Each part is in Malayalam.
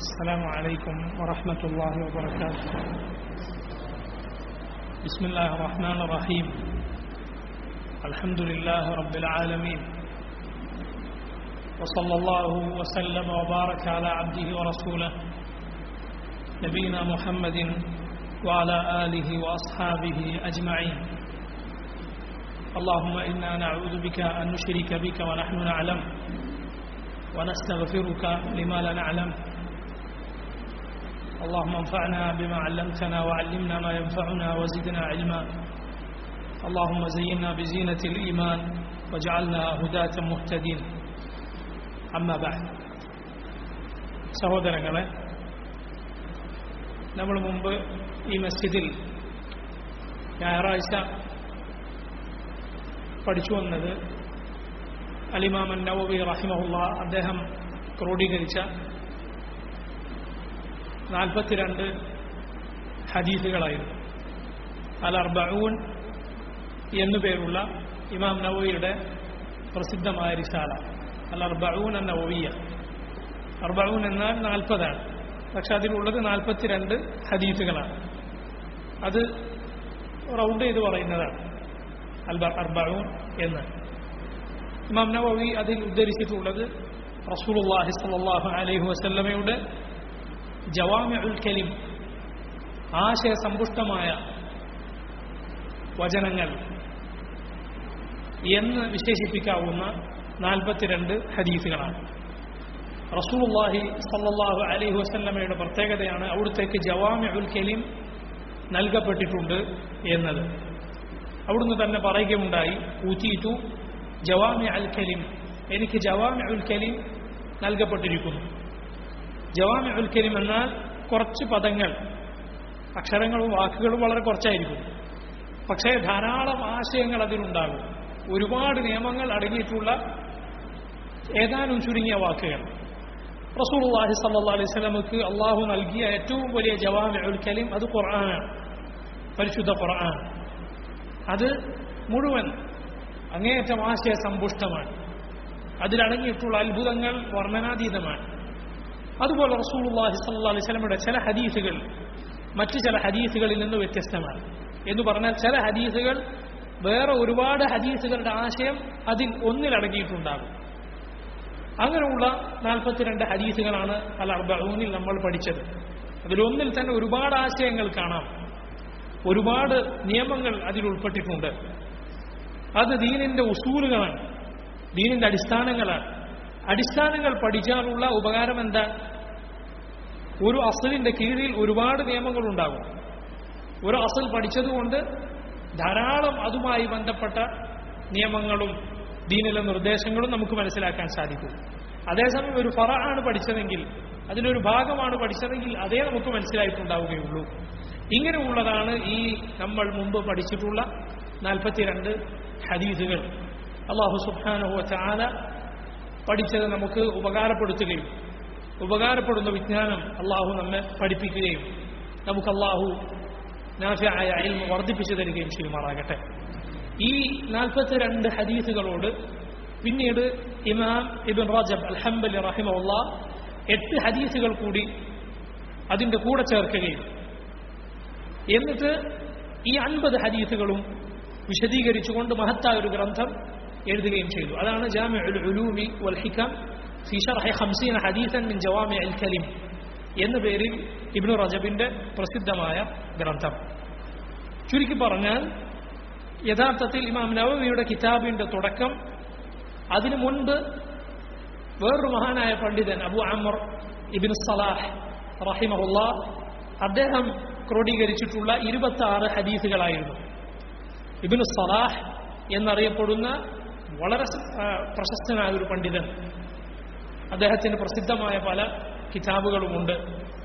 السلام عليكم ورحمة الله وبركاته بسم الله الرحمن الرحيم الحمد لله رب العالمين وصلى الله وسلم وبارك على عبده ورسوله نبينا محمد وعلى آله وأصحابه أجمعين اللهم إنا نعوذ بك أن نشرك بك ونحن نعلم ونستغفرك لما لا نعلم اللهم انفعنا بما علمتنا وعلمنا ما ينفعنا وزدنا علما اللهم زينا بزينة الإيمان وجعلنا هداة مهتدين أما بعد സഹോദരങ്ങളെ നമ്മൾ മുമ്പ് ഈ മസ്ജിദിൽ ഞായറാഴ്ച പഠിച്ചു വന്നത് അലിമാമൻ നവബി റഹിമഹുല്ല അദ്ദേഹം ക്രോഡീകരിച്ച നാൽപ്പത്തിരണ്ട് ഹദീസുകളായിരുന്നു അൽ അർബഊൻ എന്നു പേരുള്ള ഇമാം നവവിയുടെ പ്രസിദ്ധമായ റിസാല അൽ അർബഊൻ എന്ന നവവിയ അർബഊൻ എന്നാൽ നാൽപ്പതാണ് പക്ഷെ അതിലുള്ളത് നാൽപ്പത്തിരണ്ട് ഹദീസുകളാണ് അത് റൗണ്ട് ചെയ്ത് പറയുന്നതാണ് അൽ അർബഊൻ എന്ന് ഇമാം നവവി അതിൽ ഉദ്ധരിച്ചിട്ടുള്ളത് റസൂലുള്ളാഹി സ്വല്ലല്ലാഹു അലൈഹി വസല്ലമയുടെ ജവാമിഉൽ കലിം ആശയസമ്പുഷ്ടമായ വചനങ്ങൾ എന്ന് വിശേഷിപ്പിക്കാവുന്ന നാൽപ്പത്തിരണ്ട് ഹദീസുകളാണ് റസൂലുള്ളാഹി സല്ലല്ലാഹു അലൈഹി വസല്ലമയുടെ പ്രത്യേകതയാണ് അവിടുത്തേക്ക് ജവാമിഉൽ കലിം നൽകപ്പെട്ടിട്ടുണ്ട് എന്നത് അവിടുന്ന് തന്നെ പറയുകയുണ്ടായി ഊറ്റീറ്റു ജവാമി അൽ കലിം എനിക്ക് ജവാമി ഉൽ കലിം നൽകപ്പെട്ടിരിക്കുന്നു ജവാമി ഉൽ കലിം എന്നാൽ കുറച്ച് പദങ്ങൾ അക്ഷരങ്ങളും വാക്കുകളും വളരെ കുറച്ചായിരിക്കും പക്ഷേ ധാരാളം ആശയങ്ങൾ അതിലുണ്ടാകും ഒരുപാട് നിയമങ്ങൾ അടങ്ങിയിട്ടുള്ള ഏതാനും ചുരുങ്ങിയ വാക്കുകൾ റസൂലുള്ളാഹി സല്ലല്ലാഹു അലൈഹി വസല്ലമക്ക് അള്ളാഹു നൽകിയ ഏറ്റവും വലിയ ജവാമി ഉൽ കലിം അത് ഖുർആനാണ് പരിശുദ്ധ ഖുർആൻ അത് മുഴുവൻ അങ്ങേയറ്റം ആശയ സമ്പുഷ്ടമാണ് അതിലടങ്ങിയിട്ടുള്ള അത്ഭുതങ്ങൾ വർണ്ണനാതീതമാണ് അതുപോലെ റസൂലുള്ളാഹി സ്വല്ലല്ലാഹു അലൈഹി വസല്ലമയുടെ ചില ഹദീസുകൾ മറ്റു ചില ഹദീസുകളിൽ നിന്ന് വ്യത്യസ്തമാണ് എന്ന് പറഞ്ഞാൽ ചില ഹദീസുകൾ വേറെ ഒരുപാട് ഹദീസുകളുടെ ആശയം അതിൽ ഒന്നിലടങ്ങിയിട്ടുണ്ടാകും അങ്ങനെയുള്ള നാൽപ്പത്തിരണ്ട് ഹദീസുകളാണ് അൽ അർബഊനിൽ നമ്മൾ പഠിച്ചത് അതിലൊന്നിൽ തന്നെ ഒരുപാട് ആശയങ്ങൾ കാണാം ഒരുപാട് നിയമങ്ങൾ അതിൽ ഉൾപ്പെട്ടിട്ടുണ്ട് അത് ദീനിന്റെ ഉസൂലുകളാണ് ദീനിന്റെ അടിസ്ഥാനങ്ങളാണ് അടിസ്ഥാനങ്ങൾ പഠിച്ചാലുള്ള ഉപകാരം എന്താ ഒരു അസലിന്റെ കീഴിൽ ഒരുപാട് നിയമങ്ങൾ ഉണ്ടാകും ഒരു അസൽ പഠിച്ചതുകൊണ്ട് ധാരാളം അതുമായി ബന്ധപ്പെട്ട നിയമങ്ങളും ദീനിലെ നിർദ്ദേശങ്ങളും നമുക്ക് മനസ്സിലാക്കാൻ സാധിക്കും അതേസമയം ഒരു ഫറ ആണ് പഠിച്ചതെങ്കിൽ അതിലൊരു ഭാഗമാണ് പഠിച്ചതെങ്കിൽ അതേ നമുക്ക് മനസ്സിലായിട്ടുണ്ടാവുകയുള്ളൂ ഇങ്ങനെയുള്ളതാണ് ഈ നമ്മൾ മുമ്പ് പഠിച്ചിട്ടുള്ള നാൽപ്പത്തിരണ്ട് ഹദീസുകൾ അള്ളാഹു സുബാനുഹു ചാല പഠിച്ചത് നമുക്ക് ഉപകാരപ്പെടുത്തുകയും ഉപകാരപ്പെടുന്ന വിജ്ഞാനം അള്ളാഹു നമ്മെ പഠിപ്പിക്കുകയും നമുക്ക് അള്ളാഹു നാഫ്യായ അയൽമ വർദ്ധിപ്പിച്ചു തരികയും ചെയ്യുമാറാകട്ടെ ഈ നാൽപ്പത്തിരണ്ട് ഹദീസുകളോട് പിന്നീട് ഇമാം ഇബിൻ റജബ് അൽഹംബലി റഹിമുള്ള എട്ട് ഹദീസുകൾ കൂടി അതിൻ്റെ കൂടെ ചേർക്കുകയും എന്നിട്ട് ഈ അൻപത് ഹദീസുകളും വിശദീകരിച്ചുകൊണ്ട് മഹത്തായ ഒരു ഗ്രന്ഥം എഴുതുകയും ചെയ്തു അതാണ് ജാമി ഉലൂമി വൽ ഹിക്കം ഫി ഷർഹി ഖംസീന ഹദീസൻ മിൻ ജവാമി അൽ കലിം എന്ന പേരിൽ ഇബ്നു റജബിന്റെ പ്രസിദ്ധമായ ഗ്രന്ഥം ചുരുക്കി പറഞ്ഞാൽ യഥാർത്ഥത്തിൽ ഇമാം നവവിയുടെ കിതാബിന്റെ തുടക്കം അതിനു മുൻപ് വേറൊരു മഹാനായ പണ്ഡിതൻ അബു അമർ ഇബിൻ സലാഹ് റഹിമഹുല്ല അദ്ദേഹം ക്രോഡീകരിച്ചിട്ടുള്ള ഇരുപത്തി ആറ് ഹദീസുകളായിരുന്നു ഇബിനു സലാഹ് എന്നറിയപ്പെടുന്ന വളരെ പ്രശസ്തനായ ഒരു പണ്ഡിതൻ അദ്ദേഹത്തിന് പ്രസിദ്ധമായ പല കിതാബുകളുമുണ്ട്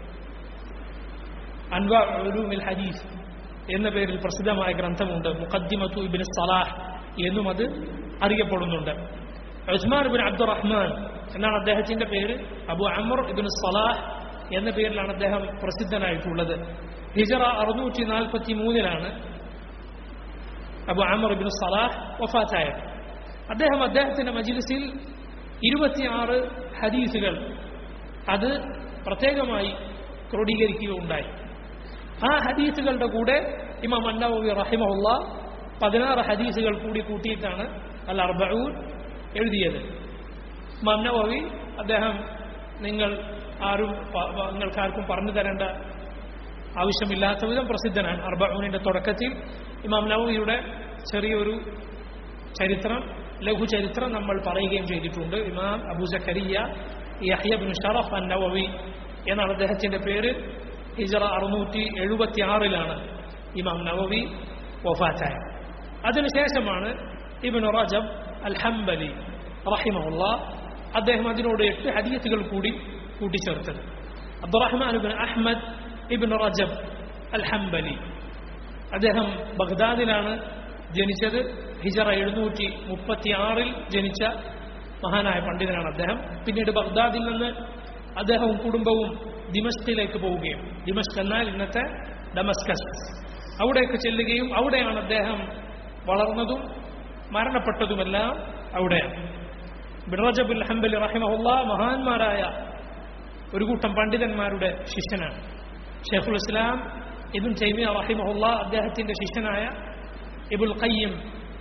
അൻവാ ഉലൂമിൽ ഹദീസ് എന്ന പേരിൽ പ്രസിദ്ധമായ ഗ്രന്ഥമുണ്ട് മുഖദ്ദിമത്തു ഇബിൻ സലാഹ് എന്നും അത് അറിയപ്പെടുന്നുണ്ട് ഉസ്മാൻ ഇബിൻ അബ്ദുറഹ്മാൻ എന്നാണ് അദ്ദേഹത്തിന്റെ പേര് അബു അമർ ഇബിൻ സലാഹ് എന്ന പേരിലാണ് അദ്ദേഹം പ്രസിദ്ധനായിട്ടുള്ളത് ഹിജറ അറുന്നൂറ്റി നാൽപ്പത്തി മൂന്നിലാണ് അബു അമർ ഇബിൻ സലാഹ് വഫാത്തായത് അദ്ദേഹം അദ്ദേഹത്തിന്റെ മജിലിസിൽ ഇരുപത്തിയാറ് ഹദീസുകൾ അത് പ്രത്യേകമായി ക്രോഡീകരിക്കുകയുണ്ടായി ആ ഹദീസുകളുടെ കൂടെ ഇമാം അന്നവി റഹിമഹുല്ല പതിനാറ് ഹദീസുകൾ കൂടി കൂട്ടിയിട്ടാണ് അൽ അർബഊൻ എഴുതിയത് ഇമാം നവവി അദ്ദേഹം നിങ്ങൾ ആരും പ- പ- നിങ്ങൾക്കാർക്കും പറഞ്ഞു തരേണ്ട ആവശ്യമില്ലാത്ത വിധം പ്രസിദ്ധനാണ് അർബഊനിന്റെ തുടക്കത്തിൽ ഇമാം നവവിയുടെ ചെറിയൊരു ചരിത്രം ലഘുചരിത്രം നമ്മൾ പറയുകയും ചെയ്തിട്ടുണ്ട് ഇമാം അബൂ സക്കരിയ യഹ്യബിൻ ഷറഫ് അൻ നവവി എന്നാണ് അദ്ദേഹത്തിന്റെ പേര് ഹിജറ അറുന്നൂറ്റി എഴുപത്തി ആറിലാണ് ഇമാം നവവി വഫാറ്റായ അതിനുശേഷമാണ് ഇബിൻ റജബ് അൽ ഹംബലി റഹിമഹുല്ല അദ്ദേഹം അതിനോട് എട്ട് ഹദീസുകൾ കൂടി കൂട്ടിച്ചേർത്തത് Abdurrahman ibn Ahmad ibn Rajab al Hanbali അദ്ദേഹം ബഗ്ദാദിലാണ് ജനിച്ചത് ഹിജറ എഴുന്നൂറ്റി മുപ്പത്തി ആറിൽ ജനിച്ച മഹാനായ പണ്ഡിതനാണ് അദ്ദേഹം പിന്നീട് ബഗ്ദാദിൽ നിന്ന് അദ്ദേഹവും കുടുംബവും ദിമസ്കിലേക്ക് പോവുകയും ദിമസ്ക് എന്നാൽ ഇന്നത്തെ ഡമസ്കസ് അവിടേക്ക് ചെല്ലുകയും അവിടെയാണ് അദ്ദേഹം വളർന്നതും മരണപ്പെട്ടതുമെല്ലാം അവിടെയാണ് ബിറജബുൽ ഹംബലി റഹിമഹുല്ല മഹാന്മാരായ ഒരു കൂട്ടം പണ്ഡിതന്മാരുടെ ശിഷ്യനാണ് ഷെയ്ഖുൽ ഇസ്ലാം ഇബിൻ തൈമിയ റഹിമഹുല്ല അദ്ദേഹത്തിന്റെ ശിഷ്യനായ ഇബുൽ ഖയ്യം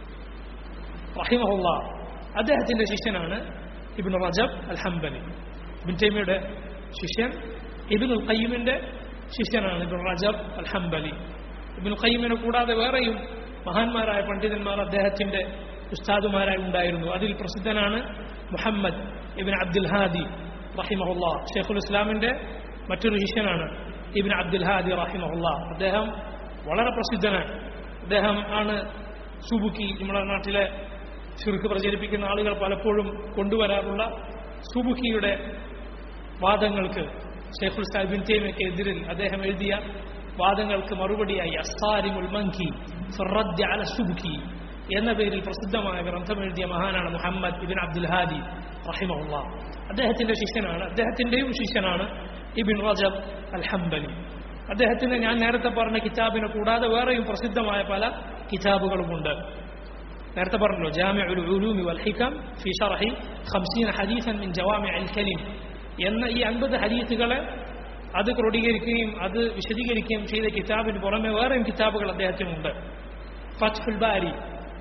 റഹിമഹുല്ല അദ്ദേഹത്തിന്റെ ശിഷ്യനാണ് ഇബിൻ റജബ് അൽ ഹംബലി ഇബിൻ തൈമിയുടെ ശിഷ്യൻ ഇബിൻ ഉൽ ഖയ്യമിന്റെ ശിഷ്യനാണ് ഇബിൻ റജബ് അൽ ഹംബലി ഇബിൻ ഖയ്യമിനെ കൂടാതെ വേറെയും മഹാന്മാരായ പണ്ഡിതന്മാർ അദ്ദേഹത്തിന്റെ ഉസ്താദുമാരായി ഉണ്ടായിരുന്നു അതിൽ പ്രസിദ്ധനാണ് മുഹമ്മദ് ഇബിൻ അബ്ദുൽ ഹാദി റഹിമഹുല്ല ഷെയ്ഖുൽ ഇസ്ലാമിന്റെ മറ്റൊരു ശിഷ്യനാണ് ഇബിൻ അബ്ദുൽ ഹാദി റഹിമഹുല്ല അദ്ദേഹം വളരെ പ്രസിദ്ധനാണ് അദ്ദേഹം ആണ് സുബുക്കി നമ്മുടെ നാട്ടിലെ ചുരുക്ക് പ്രചരിപ്പിക്കുന്ന ആളുകൾ പലപ്പോഴും കൊണ്ടുവരാറുള്ള സുബുക്കിയുടെ വാദങ്ങൾക്ക് ഷെയ്ഖുൽ സാഹിബിൻ തേമയ്ക്ക് എതിരിൽ അദ്ദേഹം എഴുതിയ വാദങ്ങൾക്ക് മറുപടിയായി അസ്താരിമുൽ മങ്കി ഫിറദ്ദ് അല സുബുക്കി എന്ന പേരിൽ പ്രസിദ്ധമായ ഗ്രന്ഥം എഴുതിയ മഹാനാണ് മുഹമ്മദ് ഇബിൻ അബ്ദുൽ ഹാദി റഹിമഹുല്ല അദ്ദേഹത്തിന്റെ ശിഷ്യനാണ് അദ്ദേഹത്തിന്റെയും ശിഷ്യനാണ് ഇബിൻ റജബ് അൽ ഹംബലി അദ്ദേഹത്തിന് ഞാൻ നേരത്തെ പറഞ്ഞ കിതാബിനെ കൂടാതെ വേറെയും പ്രസിദ്ധമായ പല കിതാബുകളുമുണ്ട് നേരത്തെ പറഞ്ഞല്ലോ ജാമിഉൽ ഉലൂമി വൽ ഹികം ഫി ഷർഹി 50 ഹദീസൻ മിൻ ജവാമി അൽ കലിം എന്ന ഈ 50 ഹദീസുകളെ അത് ക്രോഡീകരിക്കുകയും അത് വിശദീകരിക്കുകയും ചെയ്ത കിതാബിന് പുറമെ വേറെയും കിതാബുകൾ അദ്ദേഹത്തിനുണ്ട് ഫത്ഹുൽ ബാരി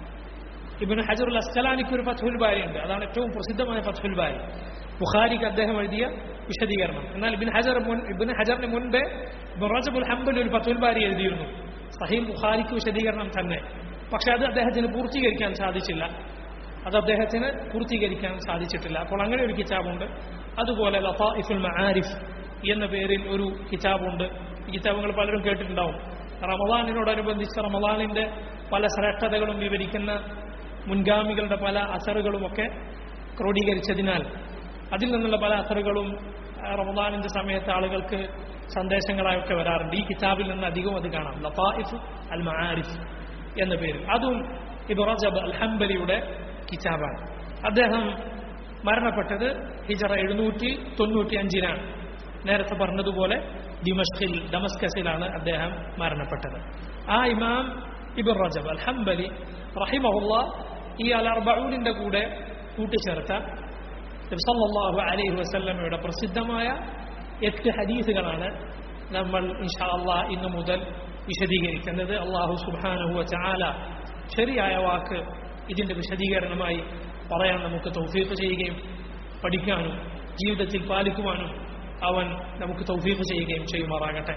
ഇബിന് ഹജറുൽ അസ്കലാനിക്ക് ഒരു ഫത്ഹുൽ ബാരി ഉണ്ട് അതാണ് ഏറ്റവും പ്രസിദ്ധമായ ഫത്ഹുൽ ബാരി ബുഖാരിക്ക് അദ്ദേഹം എഴുതിയ വിശദീകരണം എന്നാൽ ഇബിൻ ഹജർ മുൻ ഇബിൻ ഹജറിന് മുൻപേ ഇബ്ൻ റജബുൽ ഹംബൽ ഒരു ഫത്ഹുൽ ബാരി എഴുതിയിരുന്നു സഹീം ബുഖാരിക്ക് വിശദീകരണം തന്നെ പക്ഷെ അത് അദ്ദേഹത്തിന് പൂർത്തീകരിക്കാൻ സാധിച്ചില്ല അത് അദ്ദേഹത്തിന് പൂർത്തീകരിക്കാൻ സാധിച്ചിട്ടില്ല അപ്പോൾ അങ്ങനെ ഒരു കിതാബുണ്ട് അതുപോലെ ലഫാഇഫുൽ മആരിഫ് എന്ന പേരിൽ ഒരു കിതാബുണ്ട് ഈ കിതാബുകൾ പലരും കേട്ടിട്ടുണ്ടാവും റമദാനിനോടനുബന്ധിച്ച് റമദാനിന്റെ പല ശ്രേഷ്ഠതകളും വിവരിക്കുന്ന മുൻഗാമികളുടെ പല അസറുകളുമൊക്കെ ക്രോഡീകരിച്ചതിനാൽ അതിൽ നിന്നുള്ള പല അസറുകളും ആ, റമദാനിന്റെ സമയത്ത് ആളുകൾക്ക് സന്ദേശങ്ങളായൊക്കെ വരാറുണ്ട് ഈ കിതാബിൽ നിന്ന് അധികം അത് കാണാം ലഫായിഫ് അൽ മആരിഫ് എന്ന പേരിൽ അതും ഇബ് റജബ് അൽ ഹംബലിയുടെ കിതാബാണ് അദ്ദേഹം മരണപ്പെട്ടത് ഹിജറ എഴുന്നൂറ്റി തൊണ്ണൂറ്റി അഞ്ചിനാണ് നേരത്തെ പറഞ്ഞതുപോലെ ദിമഷ്കിൽ ഡമസ്കസിലാണ് അദ്ദേഹം മരണപ്പെട്ടത് ആ ഇമാം ഇബിൻ റജബ് അൽ ഹംബലി റഹിമഹുല്ല ഈ അൽ അർബഊനിന്റെ കൂടെ കൂട്ടിച്ചേർത്ത നബി സല്ലല്ലാഹു അലൈഹി വസല്ലമയുടെ പ്രസിദ്ധമായ എട്ട് ഹദീസുകളാണ് നമ്മൾ ഇൻഷാ അള്ളാഹ് ഇന്നു മുതൽ വിശദീകരിക്കുന്നത് അള്ളാഹു സുബ്ഹാനഹു വതആല ശരിയായ വാക്ക് ഇതിന്റെ വിശദീകരണമായി പറയാൻ നമുക്ക് തൗഫീഖ് ചെയ്യുകയും പഠിക്കാനും ജീവിതത്തിൽ പാലിക്കുവാനും അവൻ നമുക്ക് തൗഫീഖ് ചെയ്യുകയും ചെയ്യുമാറാകട്ടെ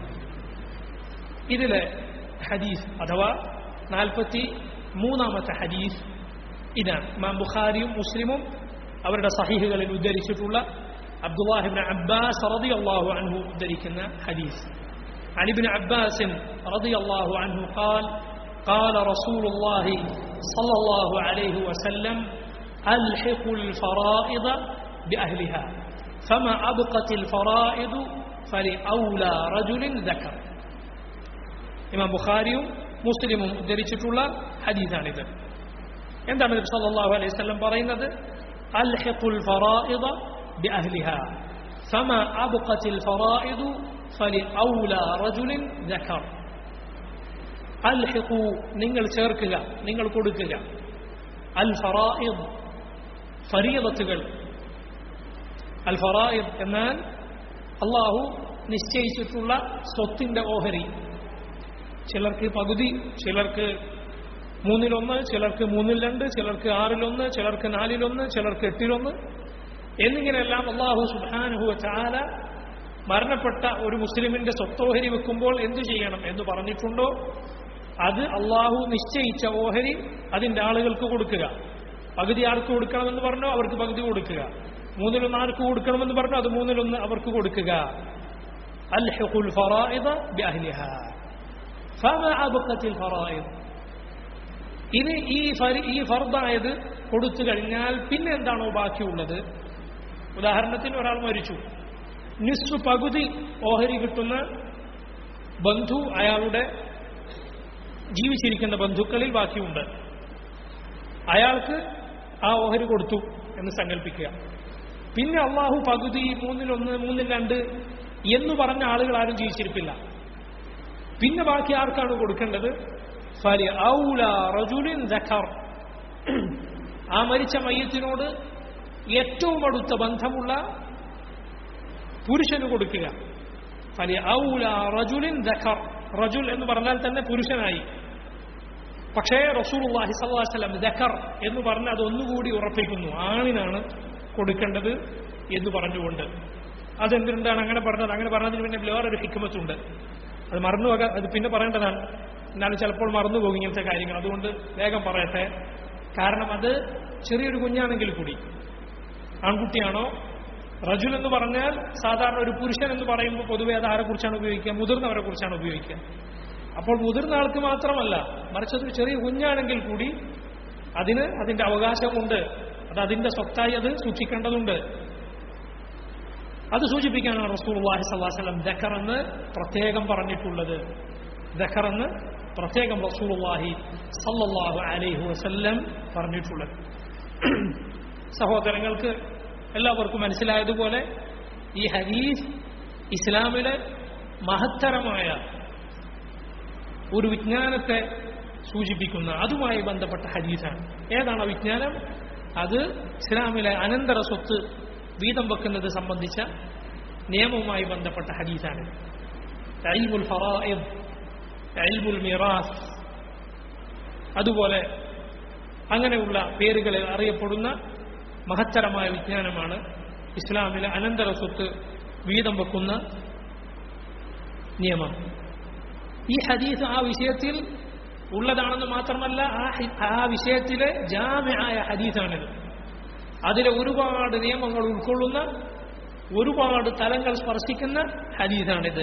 ഇതിലെ ഹദീസ് അഥവാ നാൽപ്പത്തി മൂന്നാമത്തെ ഹദീസ് ഇതാണ് ഇമാം ബുഖാരിയും മുസ്ലിമും അവരുടെ സഹീഹുകളിൽ ഉദ്ധരിച്ചിട്ടുള്ള അബ്ദുല്ലാഹിബിൻ അബ്ബാസ് റതി അള്ളാഹു അൻഹു ഉദ്ധരിക്കുന്ന ഹദീസ് عن ابن عباس رضي الله عنه قال قال رسول الله صلى الله عليه وسلم ألحقوا الفرائض بأهلها فما أبقت الفرائض فلأولى رجل ذكر ഇമാം ബുഖാരിയും മുസ്ലിമും ഉദ്ധരിച്ചിട്ടുള്ള ഹദീസാണിത് എന്താണ് നബി സല്ലല്ലാഹു അലൈഹി വസല്ലം പറയുന്നത് അൽഹിഖുൽ ഫറായിദ ബിഅഹ്ലിഹാ ഫമാ അബ്ഖത്തിൽ ഫറായിദു ഫലിഔലാ റജുലിൻ ദക്കർ അൽഹിഖു നിങ്ങൾ ചേർക്കുക നിങ്ങൾ കൊടുക്കുക അൽ ഫറായിദ് ഫരീദത്തുകൾ അൽ ഫറായിദ് എന്നാൽ അള്ളാഹു നിശ്ചയിച്ചിട്ടുള്ള സ്വത്തിന്റെ ഓഹരി ചിലർക്ക് പകുതി ചിലർക്ക് മൂന്നിലൊന്ന് ചിലർക്ക് മൂന്നിൽ രണ്ട് ചിലർക്ക് ആറിലൊന്ന് ചിലർക്ക് നാലിലൊന്ന് ചിലർക്ക് എട്ടിലൊന്ന് എന്നിങ്ങനെയെല്ലാം അള്ളാഹു സുബാനുഹുവ ചാല മരണപ്പെട്ട ഒരു മുസ്ലിമിന്റെ സ്വത്തോഹരി വെക്കുമ്പോൾ എന്തു ചെയ്യണം എന്ന് പറഞ്ഞിട്ടുണ്ടോ അത് അള്ളാഹു നിശ്ചയിച്ച ഓഹരി അതിന്റെ ആളുകൾക്ക് കൊടുക്കുക പകുതി ആർക്ക് കൊടുക്കണമെന്ന് പറഞ്ഞോ അവർക്ക് പകുതി കൊടുക്കുക മൂന്നിലൊന്ന് ആർക്ക് കൊടുക്കണമെന്ന് പറഞ്ഞോ അത് മൂന്നിലൊന്ന് അവർക്ക് കൊടുക്കുക അൽഹഖുൽ ഫറായിദ ബിഅഹ്ലിഹ ഫമാ അബ്ഖത്തിൽ ഫറായിദ് ഇനി ഈ ഫരി ഈ ഫർദായത് കൊടുത്തു കഴിഞ്ഞാൽ പിന്നെ എന്താണോ ബാക്കിയുള്ളത് ഉദാഹരണത്തിന് ഒരാൾ മരിച്ചു നിസ്സു പകുതി ഓഹരി കിട്ടുന്ന ബന്ധു അയാളുടെ ജീവിച്ചിരിക്കുന്ന ബന്ധുക്കളിൽ ബാക്കിയുണ്ട് അയാൾക്ക് ആ ഓഹരി കൊടുത്തു എന്ന് സങ്കല്പിക്കുക പിന്നെ അള്ളാഹു പകുതി മൂന്നിലൊന്ന് മൂന്നിൽ രണ്ട് എന്ന് പറഞ്ഞ ആളുകൾ ആരും ജീവിച്ചിരിപ്പില്ല പിന്നെ ബാക്കി ആർക്കാണ് കൊടുക്കേണ്ടത് ഫലി ഔല റജുലിൻ ദഖർ ആ മരിച്ച മയ്യത്തിനോട് ഏറ്റവും അടുത്ത ബന്ധമുള്ള പുരുഷന് കൊടുക്കുക ഫലി ഔല റജുലിൻ ദഖർ റജുൽ എന്ന് പറഞ്ഞാൽ തന്നെ പുരുഷനായി പക്ഷേ റസൂലുള്ളാഹി സ്വല്ലല്ലാഹി അലൈഹി വസല്ലം ദഖർ എന്ന് പറഞ്ഞ് അത് ഒന്നുകൂടി ഉറപ്പിക്കുന്നു ആണിനാണ് കൊടുക്കേണ്ടത് എന്ന് പറഞ്ഞുകൊണ്ട് അതെന്തുകൊണ്ടാണ് അങ്ങനെ പറഞ്ഞത് അങ്ങനെ പറഞ്ഞതിന് പിന്നെ വേറൊരു ഹിക്മത്തുണ്ട് അത് മറന്നു പോകാൻ അത് പിന്നെ പറയേണ്ടതാണ് എന്നാലും ചിലപ്പോൾ മറന്നു പോകും ഇങ്ങനത്തെ കാര്യങ്ങൾ അതുകൊണ്ട് വേഗം പറയട്ടെ കാരണം അത് ചെറിയൊരു കുഞ്ഞാണെങ്കിൽ കൂടി ആൺകുട്ടിയാണോ റജുൽ എന്ന് പറഞ്ഞാൽ സാധാരണ ഒരു പുരുഷൻ എന്ന് പറയുമ്പോൾ പൊതുവെ അത് ആരെ കുറിച്ചാണ് ഉപയോഗിക്കുക മുതിർന്നവരെ കുറിച്ചാണ് ഉപയോഗിക്കുക അപ്പോൾ മുതിർന്ന ആൾക്ക് മാത്രമല്ല മറിച്ച് അതൊരു ചെറിയ കുഞ്ഞാണെങ്കിൽ കൂടി അതിന് അതിന്റെ അവകാശമുണ്ട് അത് അതിന്റെ സ്വത്തായി അത് സൂക്ഷിക്കേണ്ടതുണ്ട് അത് സൂചിപ്പിക്കാനാണ് റസൂൽ അള്ളാഹി സ്വല്ലാസ്ലം ദഖർ എന്ന് പ്രത്യേകം പറഞ്ഞിട്ടുള്ളത് ദഖർ എന്ന് പ്രത്യേകം റസൂൽ അള്ളാഹി സല്ലാഹു അലൈഹി വസല്ലം പറഞ്ഞിട്ടുള്ളത് സഹോദരങ്ങൾക്ക് എല്ലാവർക്കും മനസ്സിലായതുപോലെ ഈ ഹദീസ് ഇസ്ലാമിലെ മഹത്തരമായ ഒരു വിജ്ഞാനത്തെ സൂചിപ്പിക്കുന്ന അതുമായി ബന്ധപ്പെട്ട ഹദീസാണ് ഏതാണ് ആ വിജ്ഞാനം അത് ഇസ്ലാമിലെ അനന്തര സ്വത്ത് വീതം വെക്കുന്നത് സംബന്ധിച്ച നിയമവുമായി ബന്ധപ്പെട്ട ഹദീസാണ് അൽമുൽ ഫറായിദ് അൽമുൽ മിറാസ് അതുപോലെ അങ്ങനെയുള്ള പേരുകളിൽ അറിയപ്പെടുന്ന മഹത്തരമായ വിജ്ഞാനമാണ് ഇസ്ലാമിലെ അനന്തര സ്വത്ത് വീതം വെക്കുന്ന നിയമം ഈ ഹദീസ് ആ വിഷയത്തിൽ ഉള്ളതാണെന്ന് മാത്രമല്ല ആ ഹി- ആ വിഷയത്തിലെ ജാമ്യായ ഹദീസാണിത് അതിലെ ഒരുപാട് നിയമങ്ങൾ ഉൾക്കൊള്ളുന്ന ഒരുപാട് തലങ്ങൾ സ്പർശിക്കുന്ന ഹദീസാണിത്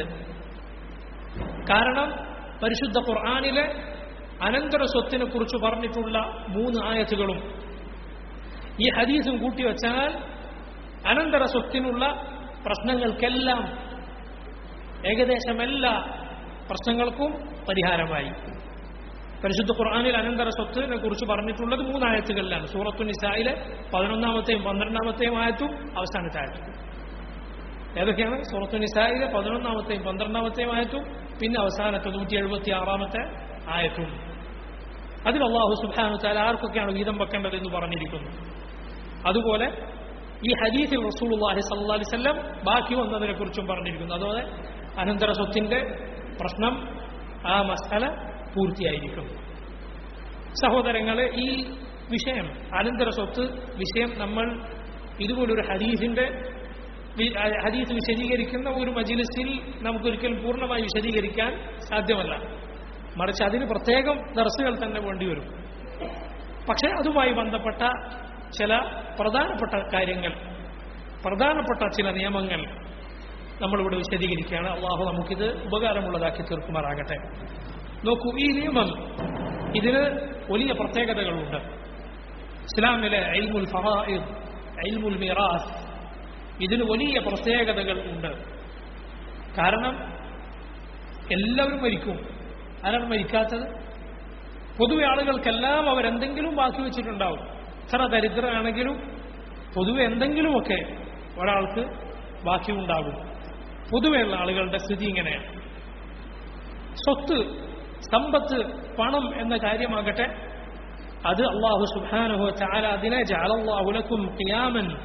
കാരണം പരിശുദ്ധ ഖുർആാനിലെ അനന്തര സ്വത്തിനെ കുറിച്ച് പറഞ്ഞിട്ടുള്ള മൂന്ന് ആയത്തുകളും ഈ ഹദീസും കൂട്ടിവെച്ചാൽ അനന്തര സ്വത്തിനുള്ള പ്രശ്നങ്ങൾക്കെല്ലാം ഏകദേശം എല്ലാ പ്രശ്നങ്ങൾക്കും പരിഹാരമായി പരിശുദ്ധ ഖുർആാനിൽ അനന്തര സ്വത്തിനെ കുറിച്ച് പറഞ്ഞിട്ടുള്ളത് മൂന്നായത്തുകളിലാണ് സൂറത്തു നിസായിലെ പതിനൊന്നാമത്തെയും പന്ത്രണ്ടാമത്തെയും ആയത്തും അവസാനത്തെ ആയത്തും ഏതൊക്കെയാണ് സൂറത്തു നിസായിലെ പതിനൊന്നാമത്തെയും പന്ത്രണ്ടാമത്തെയും ആയത്തും പിന്നെ അവസാനത്തെ നൂറ്റി എഴുപത്തി ആറാമത്തെ ആയത്തും അതിൽ അള്ളാഹു സുബാനു താല ആർക്കൊക്കെയാണ് വീതം വെക്കേണ്ടത് എന്ന് പറഞ്ഞിരിക്കുന്നു അതുപോലെ ഈ ഹദീസിൽ റസൂലുള്ളാഹി സല്ലല്ലാഹി അലൈഹി വസല്ലം ബാക്കി വന്നതിനെ കുറിച്ചും പറഞ്ഞിരിക്കുന്നു അതുപോലെ അനന്തര സ്വത്തിന്റെ പ്രശ്നം ആ മസാല പൂർത്തിയായിരിക്കും സഹോദരങ്ങളെ ഈ വിഷയം അനന്തര സ്വത്ത് വിഷയം നമ്മൾ ഇതുപോലൊരു ഹദീസിന്റെ വി- ആ ഹദീസ് വിശദീകരിക്കുന്ന ഒരു മജിലിസിൽ നമുക്കൊരിക്കലും പൂർണ്ണമായി വിശദീകരിക്കാൻ സാധ്യമല്ല മറിച്ച് അതിന് പ്രത്യേകം ദർസുകൾ തന്നെ വേണ്ടി വരും പക്ഷേ അതുമായി ബന്ധപ്പെട്ട ചില പ്രധാനപ്പെട്ട കാര്യങ്ങൾ പ്രധാനപ്പെട്ട ചില നിയമങ്ങൾ നമ്മളിവിടെ വിശദീകരിക്കുകയാണ് അള്ളാഹു നമുക്കിത് ഉപകാരമുള്ളതാക്കി തീർക്കുമാറാകട്ടെ നോക്കൂ ഈ നിയമം ഇതിന് വലിയ പ്രത്യേകതകളുണ്ട് ഇസ്ലാമിലെ ഐൽമുൽ ഫറായിദ് ഐൽമുൽ മിറാസ് ഇതിന് വലിയ പ്രത്യേകതകൾ ഉണ്ട് കാരണം എല്ലാവരും മരിക്കും ആരാണ് മരിക്കാത്തത് പൊതുവെ ആളുകൾക്കെല്ലാം അവരെന്തെങ്കിലും ബാക്കി വെച്ചിട്ടുണ്ടാവും എത്ര ദരിദ്രരാണെങ്കിലും പൊതുവെ എന്തെങ്കിലുമൊക്കെ ഒരാൾക്ക് ബാക്കിയുണ്ടാകും പൊതുവെയുള്ള ആളുകളുടെ സ്ഥിതി ഇങ്ങനെയാണ് സ്വത്ത് സമ്പത്ത് പണം എന്ന കാര്യമാകട്ടെ അത് അള്ളാഹു സുബാനുഹു ചാല അതിനെ ജാലല്ലാഹുലക്കും ഖിയാമൻ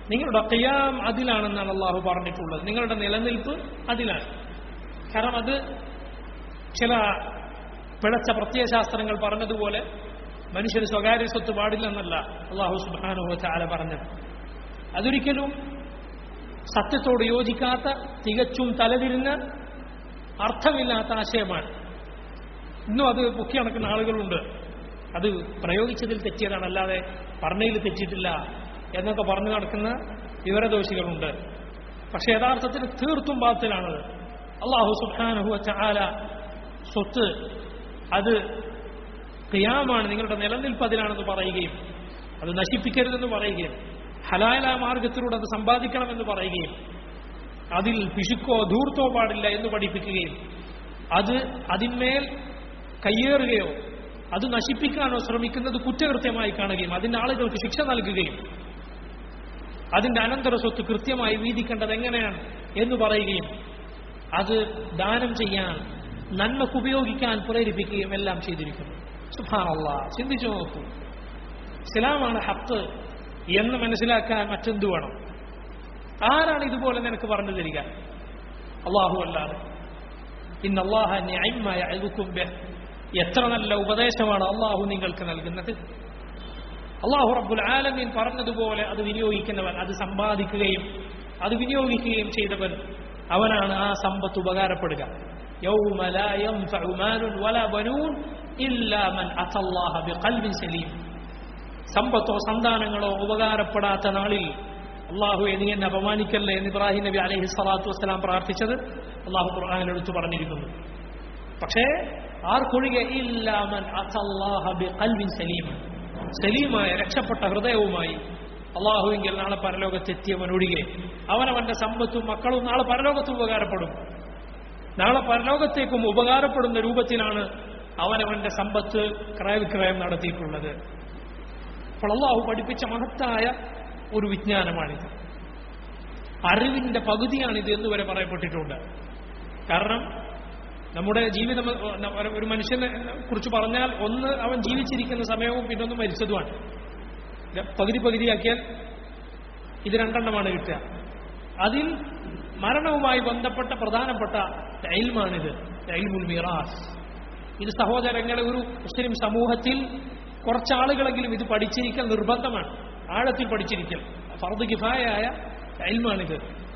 നിങ്ങളുടെ ഖിയാം അതിലാണെന്നാണ് അള്ളാഹു പറഞ്ഞിട്ടുള്ളത് നിങ്ങളുടെ നിലനിൽപ്പ് അതിലാണ് കാരണം അത് ചില പിഴച്ച പ്രത്യയശാസ്ത്രങ്ങൾ പറഞ്ഞതുപോലെ മനുഷ്യന് സ്വകാര്യ സ്വത്ത് പാടില്ലെന്നല്ല അള്ളാഹു സുബാനുഹോ ചാല പറഞ്ഞത് അതൊരിക്കലും സത്യത്തോട് യോജിക്കാത്ത തികച്ചും തലതിരിഞ്ഞ അർത്ഥമില്ലാത്ത ആശയമാണ് ഇന്നും അത് പൊക്കി നടക്കുന്ന ആളുകളുണ്ട് അത് പ്രയോഗിച്ചതിൽ തെറ്റിയതാണ് അല്ലാതെ പറഞ്ഞതിൽ തെറ്റിയിട്ടില്ല എന്നൊക്കെ പറഞ്ഞു നടക്കുന്ന വിവരദോഷികളുണ്ട് പക്ഷെ യഥാർത്ഥത്തിൽ തീർത്തും ബാത്തിലാണത് അള്ളാഹു സുഖാനുഹുവ ചാല സ്വത്ത് അത് ക്രിയാമാണ് നിങ്ങളുടെ നിലനിൽപ്പ് അതിലാണെന്ന് പറയുകയും അത് നശിപ്പിക്കരുതെന്ന് പറയുകയും ഹലാല മാർഗത്തിലൂടെ അത് സമ്പാദിക്കണമെന്ന് പറയുകയും അതിൽ പിശുക്കോ ധൂർത്തോ പാടില്ല എന്ന് പഠിപ്പിക്കുകയും അത് അതിന്മേൽ കയ്യേറുകയോ അത് നശിപ്പിക്കാനോ ശ്രമിക്കുന്നത് കുറ്റകൃത്യമായി കാണുകയും അതിന്റെ ആളുകൾക്ക് ശിക്ഷ നൽകുകയും അതിന്റെ അനന്തര സ്വത്ത് കൃത്യമായി വീതിക്കേണ്ടത് എങ്ങനെയാണ് എന്ന് പറയുകയും അത് ദാനം ചെയ്യാൻ നന്മക്ക് ഉപയോഗിക്കാൻ പ്രേരിപ്പിക്കുകയും എല്ലാം ചെയ്തിരിക്കുന്നു സുഭാനല്ല ചിന്തിച്ചു നോക്കൂ ഇസ്ലാമാണ് ഹത്ത് എന്ന് മനസ്സിലാക്കാൻ മറ്റെന്തു വേണം ആരാണ് ഇതുപോലെ നിനക്ക് പറഞ്ഞു തരിക അള്ളാഹു അല്ലാതെ ഇന്ന് അള്ളാഹ എത്ര നല്ല ഉപദേശമാണ് അള്ളാഹു നിങ്ങൾക്ക് നൽകുന്നത് അള്ളാഹു റബ്ബുൽ ആലമീൻ പറഞ്ഞതുപോലെ അത് വിനിയോഗിക്കുന്നവൻ അത് സമ്പാദിക്കുകയും അത് വിനിയോഗിക്കുകയും ചെയ്തവൻ അവനാണ് ആ സമ്പത്ത് ഉപകാരപ്പെടുക يوم لا ينفع مال ولا بنون إلا من أتى الله بقلب سليم സമ്പത്തോ സന്താനങ്ങളോ ഉപകാരപ്പെടാത്ത നാളിൽ അള്ളാഹു നീ എന്നെ അപമാനിക്കല്ലേ എന്ന് ഇബ്രാഹിം നബി അലൈഹി സ്വലാത്തു വസ്സലാം പ്രാർത്ഥിച്ചത് അള്ളാഹു ഖുർആാനിൽ എടുത്തു പറഞ്ഞിരിക്കുന്നു പക്ഷേ ആർക്കൊഴികെ ഇല്ലാമൻ കൽവിൻ സലീമ സലീമായ രക്ഷപ്പെട്ട ഹൃദയവുമായി അള്ളാഹുവിങ്കിൽ നാളെ പരലോകത്തെത്തിയവൻ ഒഴികെ അവനവന്റെ സമ്പത്തും മക്കളും നാളെ പരലോകത്തും ഉപകാരപ്പെടും നാളെ പരലോകത്തേക്കും ഉപകാരപ്പെടുന്ന രൂപത്തിലാണ് അവനവന്റെ സമ്പത്ത് ക്രയവിക്രയം നടത്തിയിട്ടുള്ളത് അപ്പോൾ അള്ളാഹു പഠിപ്പിച്ച മഹത്തായ ഒരു വിജ്ഞാനമാണിത് അറിവിന്റെ പകുതിയാണിത് എന്ന് വരെ പറയപ്പെട്ടിട്ടുണ്ട് കാരണം നമ്മുടെ ജീവിതം ഒരു മനുഷ്യനെ കുറിച്ച് പറഞ്ഞാൽ ഒന്ന് അവൻ ജീവിച്ചിരിക്കുന്ന സമയവും പിന്നൊന്ന് മരിച്ചതുമാണ് പകുതി പകുതിയാക്കിയാൽ ഇത് രണ്ടെണ്ണമാണ് കിട്ടുക അതിൽ മരണവുമായി ബന്ധപ്പെട്ട പ്രധാനപ്പെട്ട എൽമാണിത് എൽമുൽ മിറാസ് ഇത് സഹോദരങ്ങളെ ഒരു മുസ്ലിം സമൂഹത്തിൽ കുറച്ചാളുകളെങ്കിലും ഇത് പഠിച്ചിരിക്കൽ നിർബന്ധമാണ് ആഴത്തിൽ പഠിച്ചിരിക്കൽ ഫർദ് കിഫായായ എൽമാണിത്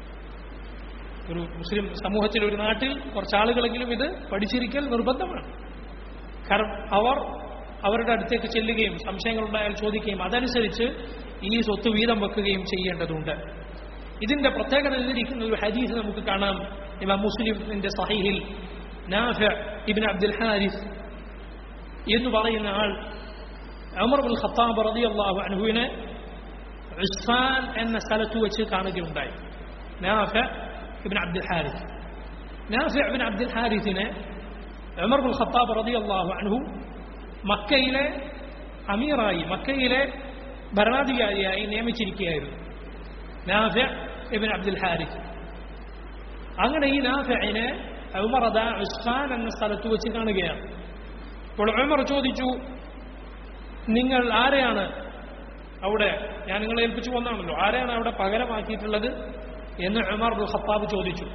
ഒരു മുസ്ലിം സമൂഹത്തിൽ ഒരു നാട്ടിൽ കുറച്ചാളുകളെങ്കിലും ഇത് പഠിച്ചിരിക്കൽ നിർബന്ധമാണ് കാരണം അവർ അവരുടെ അടുത്തേക്ക് ചെല്ലുകയും സംശയങ്ങളുണ്ടായാൽ ചോദിക്കുകയും അതനുസരിച്ച് ഈ സ്വത്ത് വീതം വെക്കുകയും ചെയ്യേണ്ടതുണ്ട് ഇതിന്റെ പ്രത്യേകത എഴുതിയിരിക്കുന്ന ഒരു ഹദീസ് നമുക്ക് കാണാം ഇമാം മുസ്ലിമിന്റെ സഹീഹിൽ നാഫ ഇബിൻ അബ്ദുൽ ഹാരിസ് എന്ന് പറയുന്ന ആൾ അമർ ബുൽ ഖത്താബ് റതി അള്ളാഹു അൻഹുവിനെ ഉസ്ഫാൻ എന്ന സ്ഥലത്ത് വെച്ച് കാണുകയുണ്ടായി Nafi ibn Abdul Harith Nafi ibn Abdul ഹാരിസിനെ അമർ ബുൽ ഖത്താബ് റതി അള്ളാഹു അൻഹു മക്കയിലെ അമീറായി മക്കയിലെ ഭരണാധികാരിയായി നിയമിച്ചിരിക്കുകയായിരുന്നു നാഫ ഇബിൻ അബ്ദുൽ ഹാരിസ് അങ്ങനെ ഈ നാഫിനെ ഉമർ അദ ഉസ്ഫാൻ എന്ന സ്ഥലത്ത് വെച്ച് കാണുകയാണ് അപ്പോൾ ഉമർ ചോദിച്ചു നിങ്ങൾ ആരെയാണ് അവിടെ ഞാൻ നിങ്ങളെ ഏൽപ്പിച്ചു വന്നാണല്ലോ ആരെയാണ് അവിടെ പകരമാക്കിയിട്ടുള്ളത് എന്ന് ഉമർ ബുൽ ഖത്താബ് ചോദിച്ചു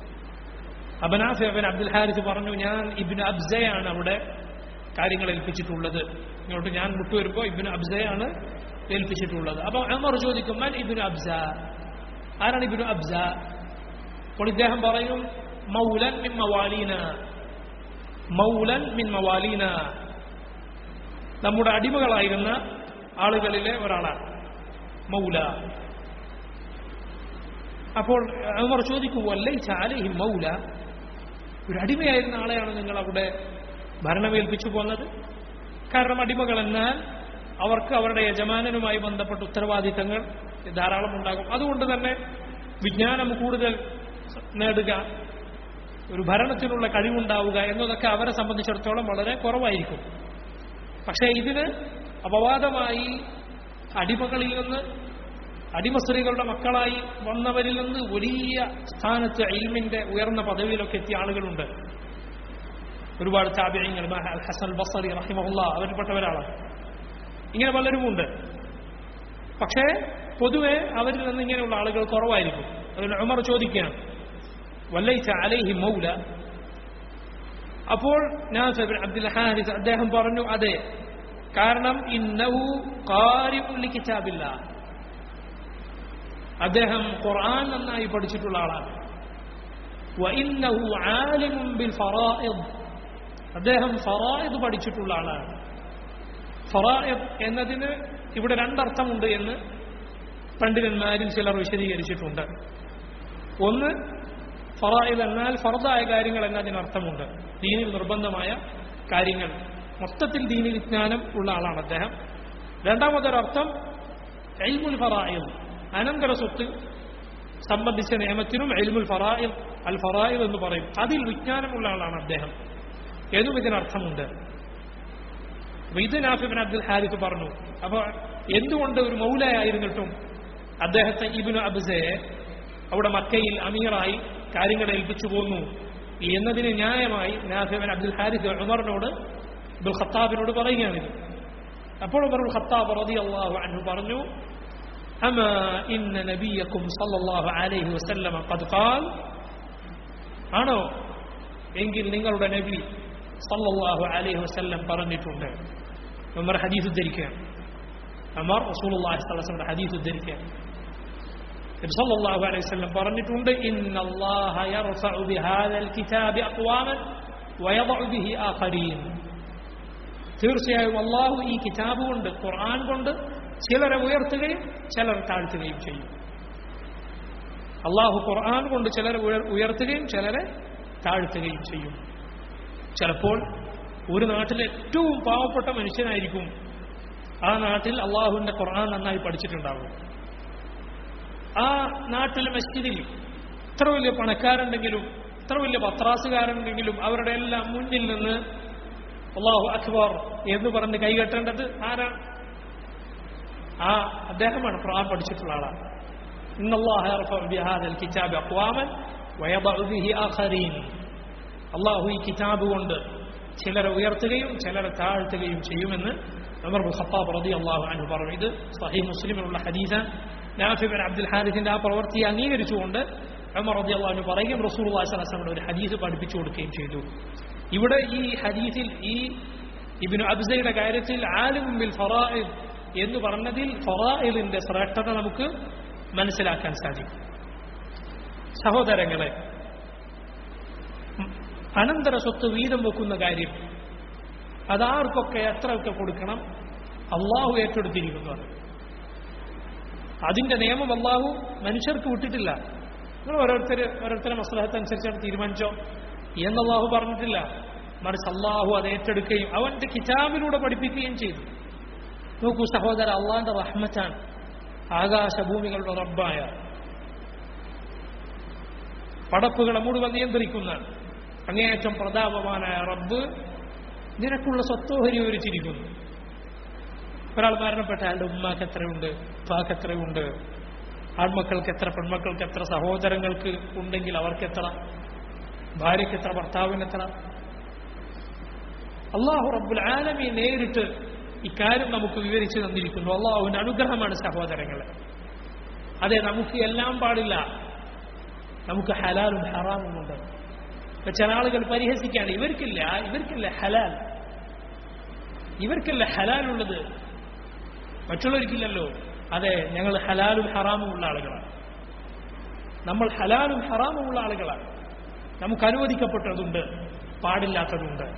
അബനാഫ് അബൻ അബ്ദുൽ ഹാരിസ് പറഞ്ഞു ഞാൻ ഇബിൻ അബ്സയാണ് അവിടെ കാര്യങ്ങൾ ഏൽപ്പിച്ചിട്ടുള്ളത് ഇങ്ങോട്ട് ഞാൻ വിട്ടുവരുമ്പോൾ ഇബിൻ അബ്സയാണ് ഏൽപ്പിച്ചിട്ടുള്ളത് അപ്പൊ ഉമർ ചോദിക്കും മൻ ഇബിൻ അബ്സ ആരാണ് ഇബിൻ അബ്സ അപ്പോൾ ഇദ്ദേഹം പറയും മൗലൻ മിൻ മവാലീന മൗലൻ മിൻ മവാലീന നമ്മുടെ അടിമകളായിരുന്ന ആളുകളിലെ ഒരാളാണ് മൗല അപ്പോൾ ഉമർ ചോദിക്കും അല്ലേ ചാലഹി മൗല ഒരു അടിമയായിരുന്ന ആളെയാണ് നിങ്ങൾ അവിടെ ഭരണമേൽപ്പിച്ചു പോന്നത് കാരണം അടിമകൾ എന്നാൽ അവർക്ക് അവരുടെ യജമാനനുമായി ബന്ധപ്പെട്ട ഉത്തരവാദിത്തങ്ങൾ ധാരാളം ഉണ്ടാകും അതുകൊണ്ട് തന്നെ വിജ്ഞാനം കൂടുതൽ നേടുക ഒരു ഭരണത്തിനുള്ള കഴിവുണ്ടാവുക എന്നതൊക്കെ അവരെ സംബന്ധിച്ചിടത്തോളം വളരെ കുറവായിരിക്കും പക്ഷേ ഇതിന് അപവാദമായി അടിമകളിൽ നിന്ന് അടിമ സ്ത്രീകളുടെ മക്കളായി വന്നവരിൽ നിന്ന് വലിയ സ്ഥാനത്ത് ഇൽമിന്റെ ഉയർന്ന പദവിയിലൊക്കെ എത്തിയ ആളുകളുണ്ട് ഒരുപാട് താപ്യങ്ങൾ ഹസൻ ബസറി റഹിമഹുല്ല അവരിൽപ്പെട്ട ഒരാളാണ് ഇങ്ങനെ പലരുമുണ്ട് പക്ഷേ പൊതുവെ അവരിൽ നിന്ന് ഇങ്ങനെയുള്ള ആളുകൾ കുറവായിരിക്കും അതുകൊണ്ട് ഉമർ ചോദിക്കുകയാണ് വല്ലൈച്ച അലൈഹി മൗല അപ്പോൾ നാഫിബ് ബിൻ അബ്ദുൽ ഹാരിസ് അദ്ദേഹം പറഞ്ഞു അതെ കാരണം ഇന്നഹു ഖാരിഉൻ കിതാബില്ല അദ്ദേഹം ഖുർആൻ നന്നായി പഠിച്ചിട്ടുള്ള ആളാണ് വഇന്നഹു ആലിമുൻ ബിൽ ഫറായിദ് അദ്ദേഹം ഫറായിദ് പഠിച്ചിട്ടുള്ള ആളാണ് ഫറായിദ് എന്നതിന് ഇവിടെ രണ്ടർത്ഥമുണ്ട് എന്ന് പണ്ഡിതന്മാരിൽ ചിലർ വിശദീകരിച്ചിട്ടുണ്ട് ഒന്ന് ഫറായിദ് എന്നാൽ ഫർദായ കാര്യങ്ങൾ എന്നതിനർത്ഥമുണ്ട് ദീനിൽ നിർബന്ധമായ കാര്യങ്ങൾ മൊത്തത്തിൽ ദീനി വിജ്ഞാനം ഉള്ള ആളാണ് അദ്ദേഹം രണ്ടാമതൊരർത്ഥം എൽമുൽ ഫറായിദ് അനന്തര സ്വത്ത് സംബന്ധിച്ച നിയമത്തിനും എൽമുൽ ഫറായിദ് അൽ ഫറായിദ് എന്ന് പറയും അതിൽ വിജ്ഞാനമുള്ള ആളാണ് അദ്ദേഹം എന്നും ഇതിനർത്ഥമുണ്ട് അപ്പൊ ഇത് നാഫിബിൻ അബ്ദുൽ ഹാരിഫ് പറഞ്ഞു അപ്പൊ എന്തുകൊണ്ട് ഒരു മൗലയായിരുന്നിട്ടും അദ്ദേഹത്തെ ഇബിനു അബ്സയെ അവിടെ മക്കയിൽ അമീറായി കാര്യങ്ങൾ ഏൽപ്പിച്ചു പോന്നു എന്നതിന് ന്യായമായി നാഫിബിൻ അബ്ദുൽ ഹാരിഫ് ഉമറിനോട് അബ്ദുൽ ഖത്താബിനോട് പറയുകയാണിത് അപ്പോൾ ഉമർ ഖത്താബ് റതി അള്ളാഹു അൻഹു പറഞ്ഞു أما إن نبيكم صلى الله عليه وسلم قد قال ആണോ എങ്കിൽ നിങ്ങളുടെ നബി സല്ലല്ലാഹു അലൈഹി വസല്ലം പറഞ്ഞിട്ടുണ്ട് ഉമർ ഹദീസ് ഉദ്ധരിക്കുകയാണ് ഉമർ റസൂലുള്ളാഹി സ്വല്ലല്ലാഹു അലൈഹി വസല്ലം ഹദീസ് ഉദ്ധരിക്കുകയാണ് നബി സല്ലല്ലാഹു അലൈഹി വസല്ലം പറഞ്ഞിട്ടുണ്ട് ഇന്നല്ലാഹ യർഫഉ ബിഹാദൽ കിതാബി അഖ്വാമൻ വയദഉ ബിഹി ആഖരീൻ തീർച്ചയായും അള്ളാഹു ഈ കിതാബ് കൊണ്ട് ഖുർആൻ കൊണ്ട് ചിലരെ ഉയർത്തുകയും ചിലർ താഴ്ത്തുകയും ചെയ്യും അള്ളാഹു ഖുർആൻ കൊണ്ട് ചിലരെ ഉയർ- ഉയർത്തുകയും ചിലരെ താഴ്ത്തുകയും ചെയ്യും ചിലപ്പോൾ ഒരു നാട്ടിലെ ഏറ്റവും പാവപ്പെട്ട മനുഷ്യനായിരിക്കും ആ നാട്ടിൽ അള്ളാഹുവിന്റെ ഖുർആൻ നന്നായി പഠിച്ചിട്ടുണ്ടാവും ആ നാട്ടിലെ മസ്ജിദിൽ ഇത്ര വലിയ പണക്കാരുണ്ടെങ്കിലും ഇത്ര വലിയ പത്രാസുകാരുണ്ടെങ്കിലും അവരുടെ എല്ലാം മുന്നിൽ നിന്ന് അള്ളാഹു അക്ബർ എന്ന് പറഞ്ഞ് കൈകെട്ടേണ്ടത് ആരാണ് ആ അദ്ദേഹമാണ് ഖുർആൻ പഠിച്ചിട്ടുള്ള ആളാണ് إن الله يرفع بهذا الكتاب أقواما ويضع به آخرين അള്ളാഹു ഈ കിതാബ് കൊണ്ട് ചിലരെ ഉയർത്തുകയും ചിലരെ താഴ്ത്തുകയും ചെയ്യുമെന്ന് ഉമർ ബിൻ ഖത്താബ് റതി അള്ളാഹു അൻഹു പറഞ്ഞു ഇത് സഹീ മുസ്ലിമിനുള്ള ഹദീസ നാഫിബിൻ അബ്ദുൽ ഹാരിസിന്റെ ആ പ്രവൃത്തിയെ അംഗീകരിച്ചുകൊണ്ട് ഉമർ റതി അള്ളാഹു പറയുകയും റസൂൽ അള്ളാഹിന്റെ ഒരു ഹദീസ് പഠിപ്പിച്ചു കൊടുക്കുകയും ചെയ്തു ഇവിടെ ഈ ഹദീസിൽ ഈ ഇബിനു അബ്സയുടെ കാര്യത്തിൽ ആലിം ബിൽ ഫറായിദ് എന്ന് പറഞ്ഞതിൽ ഫറായിലിന്റെ ശ്രേഷ്ഠത നമുക്ക് മനസ്സിലാക്കാൻ സാധിക്കും സഹോദരങ്ങളെ അനന്തര സ്വത്ത് വീതം വെക്കുന്ന കാര്യം അതാർക്കൊക്കെ എത്രയൊക്കെ കൊടുക്കണം അള്ളാഹു ഏറ്റെടുത്തിരിക്കുന്നതാണ് അതിന്റെ നിയമം അള്ളാഹു മനുഷ്യർക്ക് വിട്ടിട്ടില്ല നിങ്ങൾ ഓരോരുത്തർ ഓരോരുത്തരെ മസ്ലഹത്ത് അനുസരിച്ചാണ് തീരുമാനിച്ചോ എന്ന് അള്ളാഹു പറഞ്ഞിട്ടില്ല മറിച്ച് അള്ളാഹു അത് ഏറ്റെടുക്കുകയും അവന്റെ കിതാബിലൂടെ പഠിപ്പിക്കുകയും ചെയ്തു നോക്കൂ സഹോദര അള്ളാന്റെ റഹ്മത്താണ് ആകാശഭൂമികളുടെ റബ്ബായ പടപ്പുകളെ മുഴുവൻ നിയന്ത്രിക്കുന്ന അങ്ങേയറ്റം പ്രതാപവാനായ റബ്ബ് നിനക്കുള്ള സ്വത്തോഹരി വിവരിച്ചിരിക്കുന്നു ഒരാൾ മരണപ്പെട്ട അയാളുടെ ഉമ്മാക്ക് എത്രയുണ്ട് ഉപ്പാക്ക് എത്രയുണ്ട് ആൺമക്കൾക്ക് എത്ര പെൺമക്കൾക്ക് എത്ര സഹോദരങ്ങൾക്ക് ഉണ്ടെങ്കിൽ അവർക്ക് എത്ര ഭാര്യയ്ക്ക് എത്ര ഭർത്താവിന് എത്ര അള്ളാഹു റബ്ബുൽ ആലമി നേരിട്ട് ഇക്കാര്യം നമുക്ക് വിവരിച്ചു തന്നിരിക്കുന്നു അള്ളാഹുവിന്റെ അനുഗ്രഹമാണ് സഹോദരങ്ങളെ അതെ നമുക്ക് എല്ലാം പാടില്ല നമുക്ക് ഹലാലും ഹറാമും ഉണ്ട് ഇപ്പൊ ചില ആളുകൾ പരിഹസിക്കാണ് ഇവർക്കില്ല ഇവർക്കില്ല ഹലാൽ ഇവർക്കല്ല ഹലാലുള്ളത് മറ്റുള്ളവർക്കില്ലല്ലോ അതെ ഞങ്ങൾ ഹലാലും ഹറാമും ഉള്ള ആളുകളാണ് നമ്മൾ ഹലാലും ഹറാമും ഉള്ള ആളുകളാണ് നമുക്ക് അനുവദിക്കപ്പെട്ടതുണ്ട് പാടില്ലാത്തതുണ്ട്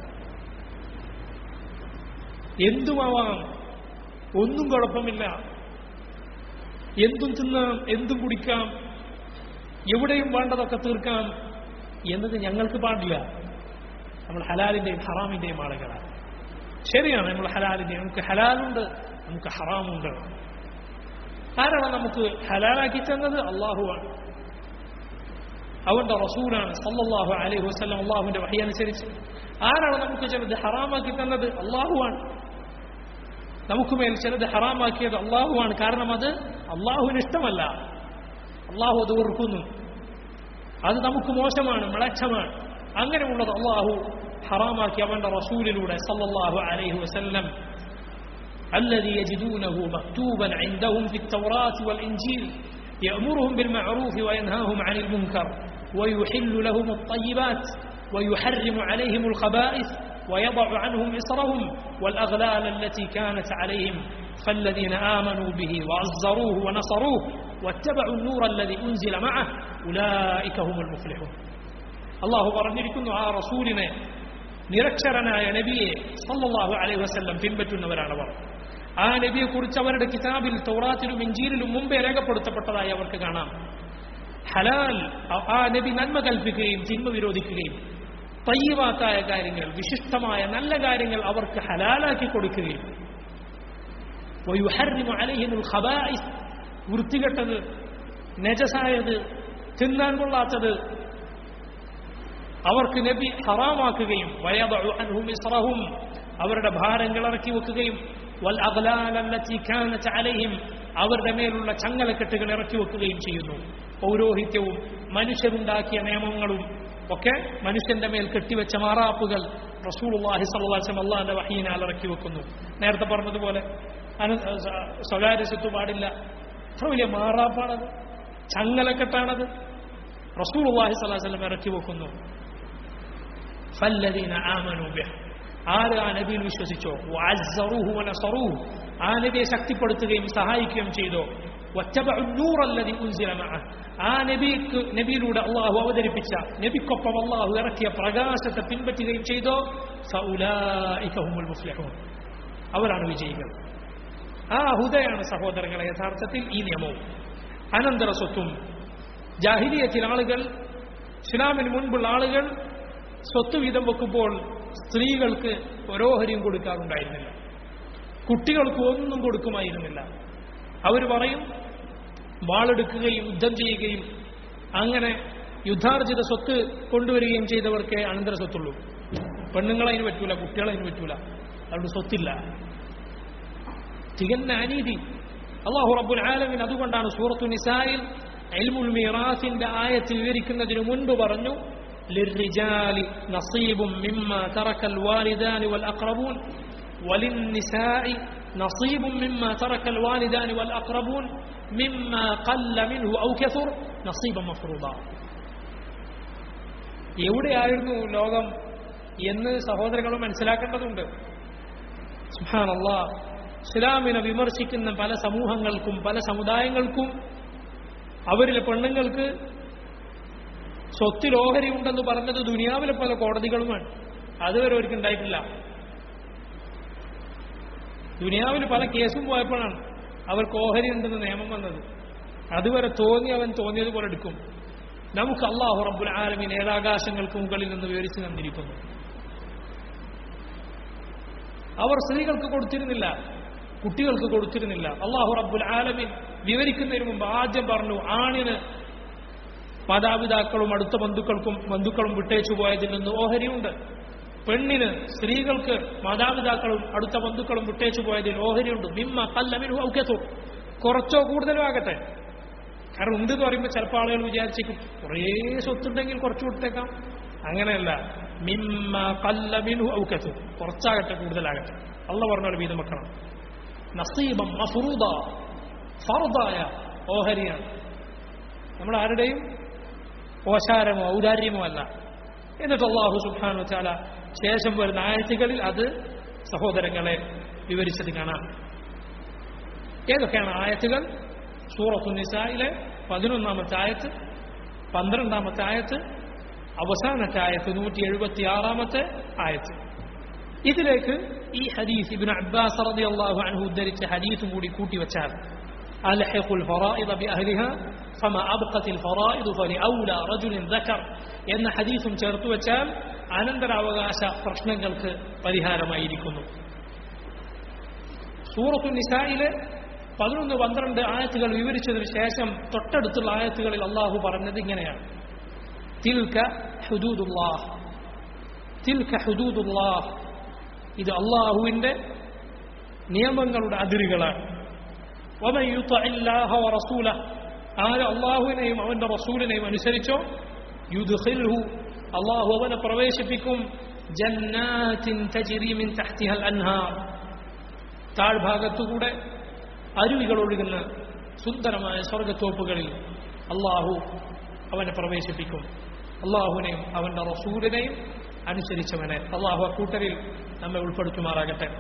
എന്തുമാവാം ഒന്നും കുഴപ്പമില്ല എന്തും തിന്നാം എന്തും കുടിക്കാം എവിടെയും വേണ്ടതൊക്കെ തീർക്കാം എന്നത് ഞങ്ങൾക്ക് പാടില്ല നമ്മൾ ഹലാലിന്റെയും ഹറാമിന്റെയും ആളുകളാണ് ശരിയാണ് നമ്മൾ ഹലാലിന്റെയും നമുക്ക് ഹലാലുണ്ട് നമുക്ക് ഹറാമുണ്ട് ആരാണ് നമുക്ക് ഹലാലാക്കി തന്നത് അള്ളാഹുവാണ് അവന്റെ റസൂലാണ് സല്ലല്ലാഹു അലൈഹി വസല്ലം അള്ളാഹുവിന്റെ വഹി അനുസരിച്ച് ആരാണ് നമുക്ക് ചിലത് ഹറാമാക്കി തന്നത് അള്ളാഹുവാണ് നമുക്ക് മേൽ ചിലത് ഹറാമാക്കിയത് അള്ളാഹുവാണ് കാരണം അത് അള്ളാഹുവിന് ഇഷ്ടമല്ല അള്ളാഹു അത് വെറുക്കുന്നു അത് നമുക്ക് മോശമാണ് മ്ലേച്ഛമാണ് അങ്ങനെയുള്ളത് അള്ളാഹു ഹറാമാക്കി അവന്റെ റസൂലിലൂടെ സല്ലല്ലാഹു അലൈഹി വസല്ലം الذي يجدونه مكتوبا عندهم في التوراة والإنجيل يأمرهم بالمعروف وينهاهم عن المنكر ويحل لهم الطيبات ويحرم عليهم الخبائث ويضع عنهم إصرهم والأغلال التي كانت عليهم فالذين آمنوا به وعزروه ونصروه واتبعوا النور الذي أنزل معه أولئك هم المفلحون الله പറഞ്ഞിരിക്കുന്നു ആ റസൂലിനെ നിരക്ഷരനായ നബിയെ സല്ലല്ലാഹു അലൈഹി വസല്ലം പിൻപറ്റുന്നവരാണ് അവർ ആ നബിയെ കുറിച്ച് അവരുടെ കിതാബിൽ തൗറാത്തിലും ഇഞ്ചീലിലും മുമ്പേ രേഖപ്പെടുത്തപ്പെട്ടതായി അവർക്ക് കാണാം ഹലാൽ ആ നബി നന്മ കൽപ്പിക്കുകയും തിന്മ വിരോധിക്കുകയും തയ്യവാത്തായ കാര്യങ്ങൾ വിശിഷ്ടമായ നല്ല കാര്യങ്ങൾ അവർക്ക് ഹലാലാക്കി കൊടുക്കുകയും വയുഹർരിമു അലൈഹിമുൽ ഖബായിസ് വൃത്തികെട്ടത് നജസായത് തിന്നാൻ കൊള്ളാത്തത് അവർക്ക് നബി ഹറാമാക്കുകയും വയദഉ അൻഹും ഇസ്റഹും അവരുടെ ഭാരങ്ങൾ ഇറക്കി വെക്കുകയും വൽ അഗ്ലാലല്ലത്തി കാനത് അലൈഹിം അവരുടെ മേലുള്ള ചങ്ങലക്കെട്ടുകൾ ഇറക്കി വെക്കുകയും ചെയ്യുന്നു പൗരോഹിത്യവും മനുഷ്യരുണ്ടാക്കിയ നിയമങ്ങളും ഒക്കെ മനുഷ്യന്റെ മേൽ കെട്ടിവെച്ച മാറാപ്പുകൾ റസൂലുള്ളാഹി സ്വല്ലല്ലാഹു അലൈഹി വസല്ലം അള്ളാഹിന്റെ വഹീനാൽ ഇറക്കി വെക്കുന്നു നേരത്തെ പറഞ്ഞതുപോലെ അന സ്വകാര്യ സ്വത്ത് പാടില്ല അത്ര വലിയ മാറാപ്പാണത് ചങ്ങലക്കെട്ടാണത് റസൂലുള്ളാഹി സ്വല്ലല്ലാഹു അലൈഹി വസല്ലം ഇറക്കി വെക്കുന്നു ഫല്ലദീന ആമനൂ ബിഹ് ആര് ആ നബിയിൽ വിശ്വസിച്ചോ വഅസ്സറൂഹു വനസറൂഹു ആ നബിയെ ശക്തിപ്പെടുത്തുകയും സഹായിക്കുകയും ചെയ്തോ വറ്റബഉ നൂറല്ലദി ഉൻസില മഅഹ് ആ നബിക്ക് നബിയിലൂടെ അള്ളാഹു അവതരിപ്പിച്ച നബിക്കൊപ്പം അള്ളാഹു ഇറക്കിയ പ്രകാശത്തെ പിൻപറ്റുകയും ചെയ്തോ ഫഉലായിക ഹുമുൽ മുഫ്ലിഹൂൻ അവരാണ് വിജയികൾ ആ ഹുദയാണ് സഹോദരങ്ങളെ യഥാർത്ഥത്തിൽ ഈ നിയമവും അനന്തര സ്വത്തും ജാഹിലിയത്തിൽ ആളുകൾ ഇസ്ലാമിന് മുൻപുള്ള ആളുകൾ സ്വത്ത് വീതം വെക്കുമ്പോൾ സ്ത്രീകൾക്ക് ഓരോഹരിയും കൊടുക്കാറുണ്ടായിരുന്നില്ല കുട്ടികൾക്ക് ഒന്നും കൊടുക്കുമായിരുന്നില്ല അവർ പറയും വാളെടുക്കുകയും യുദ്ധം ചെയ്യുകയും അങ്ങനെ യുദ്ധാർജിത സ്വത്ത് കൊണ്ടുവരികയും ചെയ്തവർക്കേ അനന്തര സ്വത്തുള്ളൂ പെണ്ണുങ്ങളതിന് പറ്റൂല കുട്ടികളതിന് പറ്റൂല അതുകൊണ്ട് സ്വത്തില്ല തികഞ്ഞ അനീതി അള്ളാഹു റബ്ബുൽ ആലമിൻ അതുകൊണ്ടാണ് സൂറത്തു നിസായിൽ എൽമുൽ മീറാസിന്റെ ആയത്ത് വിവരിക്കുന്നതിന് മുൻപ് പറഞ്ഞു للرجال نصيب مما ترك الوالدان والأقربون وللنساء نصيب مما ترك الوالدان والأقربون مما قل منه أو كثر نصيبا مفروضا എവിടെയായിരുന്നു ലോകം എന്ന് സഹോദരങ്ങൾ മനസ്സിലാക്കേണ്ടതുണ്ട് സുഹാനല്ല ഇസ്ലാമിനെ വിമർശിക്കുന്ന പല സമൂഹങ്ങൾക്കും പല സമുദായങ്ങൾക്കും അവരിലെ പെണ്ണുങ്ങൾക്ക് സ്വത്തിൽ ഓഹരി ഉണ്ടെന്ന് പറഞ്ഞത് ദുനിയാവിലെ പല കോടതികളുമാണ് അതുവരെ അവർക്ക് ഉണ്ടായിട്ടില്ല ദുനിയാവിൽ പല കേസും പോയപ്പോഴാണ് അവർക്ക് ഓഹരി ഉണ്ടെന്ന് നിയമം വന്നത് അതുവരെ തോന്നി അവൻ തോന്നിയതുപോലെ എടുക്കും നമുക്ക് അള്ളാഹു റബ്ബുൽ ആലമീൻ ഏഴാകാശങ്ങൾക്ക് മുകളിൽ നിന്ന് വിവരിച്ചു തന്നിരിക്കുന്നു അവർ സ്ത്രീകൾക്ക് കൊടുത്തിരുന്നില്ല കുട്ടികൾക്ക് കൊടുത്തിരുന്നില്ല അള്ളാഹു റബ്ബുൽ ആലമീൻ വിവരിക്കുന്നതിന് മുമ്പ് ആദ്യം പറഞ്ഞു ആണിന് മാതാപിതാക്കളും അടുത്ത ബന്ധുക്കൾക്കും ബന്ധുക്കളും വിട്ടേച്ചു പോയതിൽ നിന്ന് ഓഹരിയുണ്ട് പെണ്ണിന് സ്ത്രീകൾക്ക് മാതാപിതാക്കളും അടുത്ത ബന്ധുക്കളും വിട്ടേച്ചു പോയതിൽ ഓഹരിയുണ്ട് മിമ്മ കല്ലമിനു ഔക്കത്തു കുറച്ചോ കൂടുതലോ ആകട്ടെ കാരണം ഉണ്ട് എന്ന് പറയുമ്പോൾ ചിലപ്പോൾ ആളുകൾ വിചാരിച്ചേക്കും കുറേ സ്വത്തുണ്ടെങ്കിൽ കുറച്ച് വിട്ടേക്കാം അങ്ങനെയല്ല മിമ്മ കല്ലമിനു ഔക്കത്തു കുറച്ചാകട്ടെ കൂടുതലാകട്ടെ അള്ള പറഞ്ഞ പോലെ വീതം വെക്കണം നസീബം മഫറൂദ ഫറുദായ ഓഹരിയാണ് നമ്മൾ ആരുടെയും ഓശാരമോ ഔദാര്യമോ അല്ല എന്നിട്ട് അള്ളാഹു സുബാനു ചാല ശേഷം വരുന്ന ആഴ്ചകളിൽ അത് സഹോദരങ്ങളെ വിവരിച്ചത് കാണാം ഏതൊക്കെയാണ് ആയത്തുകൾ സൂറത്തു നിസായിലെ പതിനൊന്നാമത്തെ ആയത്ത് പന്ത്രണ്ടാമത്തെ ആയത്ത് അവസാനത്തെ ആയത്ത് നൂറ്റി എഴുപത്തി ആറാമത്തെ ആയത്ത് ഇതിലേക്ക് ഈ ഹദീസ് ഇബിൻ അബ്ബാസ് റതി അള്ളാഹു അൻഹു ഉദ്ധരിച്ച ഹദീസും കൂടി കൂട്ടിവച്ചാൽ ألحق الفرائض بأهلها فما أبقت الفرائض فلأولى رجل ذكر എന്ന ഹദീസും ചേർത്ത് വെച്ചാൽ അനന്തരാവകാശ പ്രശ്നങ്ങൾക്ക് പരിഹാരമായിരിക്കുന്നു സൂറത്തു നിസായിലെ പതിനൊന്ന് പന്ത്രണ്ട് ആയത്തുകൾ വിവരിച്ചതിന് ശേഷം തൊട്ടടുത്തുള്ള ആയത്തുകളിൽ അള്ളാഹു പറഞ്ഞത് ഇങ്ങനെയാണ് തിൽക ഹുദൂദുല്ലാഹ് തിൽക ഹുദൂദുല്ലാഹ് ഇത് അള്ളാഹുവിന്റെ നിയമങ്ങളുടെ അതിരുകളാണ് ومن يطع الله ورسوله ആര് അള്ളാഹുവിനെയും അവന്റെ റസൂലിനെയും അനുസരിച്ചോ യുദ്ഖിൽഹു അള്ളാഹു അവനെ പ്രവേശിപ്പിക്കും ജന്നാത്തിൻ തജ്രി മിൻ തഹ്തിഹ അൻഹാർ താഴ്ഭാഗത്തുകൂടെ അരുവികൾ ഒഴുകുന്ന സുന്ദരമായ സ്വർഗത്തോപ്പുകളിൽ അള്ളാഹു അവനെ പ്രവേശിപ്പിക്കും അള്ളാഹുവിനെയും അവന്റെ റസൂലിനെയും അനുസരിച്ചവനെ അള്ളാഹു അക്കൂട്ടരിൽ നമ്മെ ഉൾപ്പെടുത്തുമാറാകട്ടെ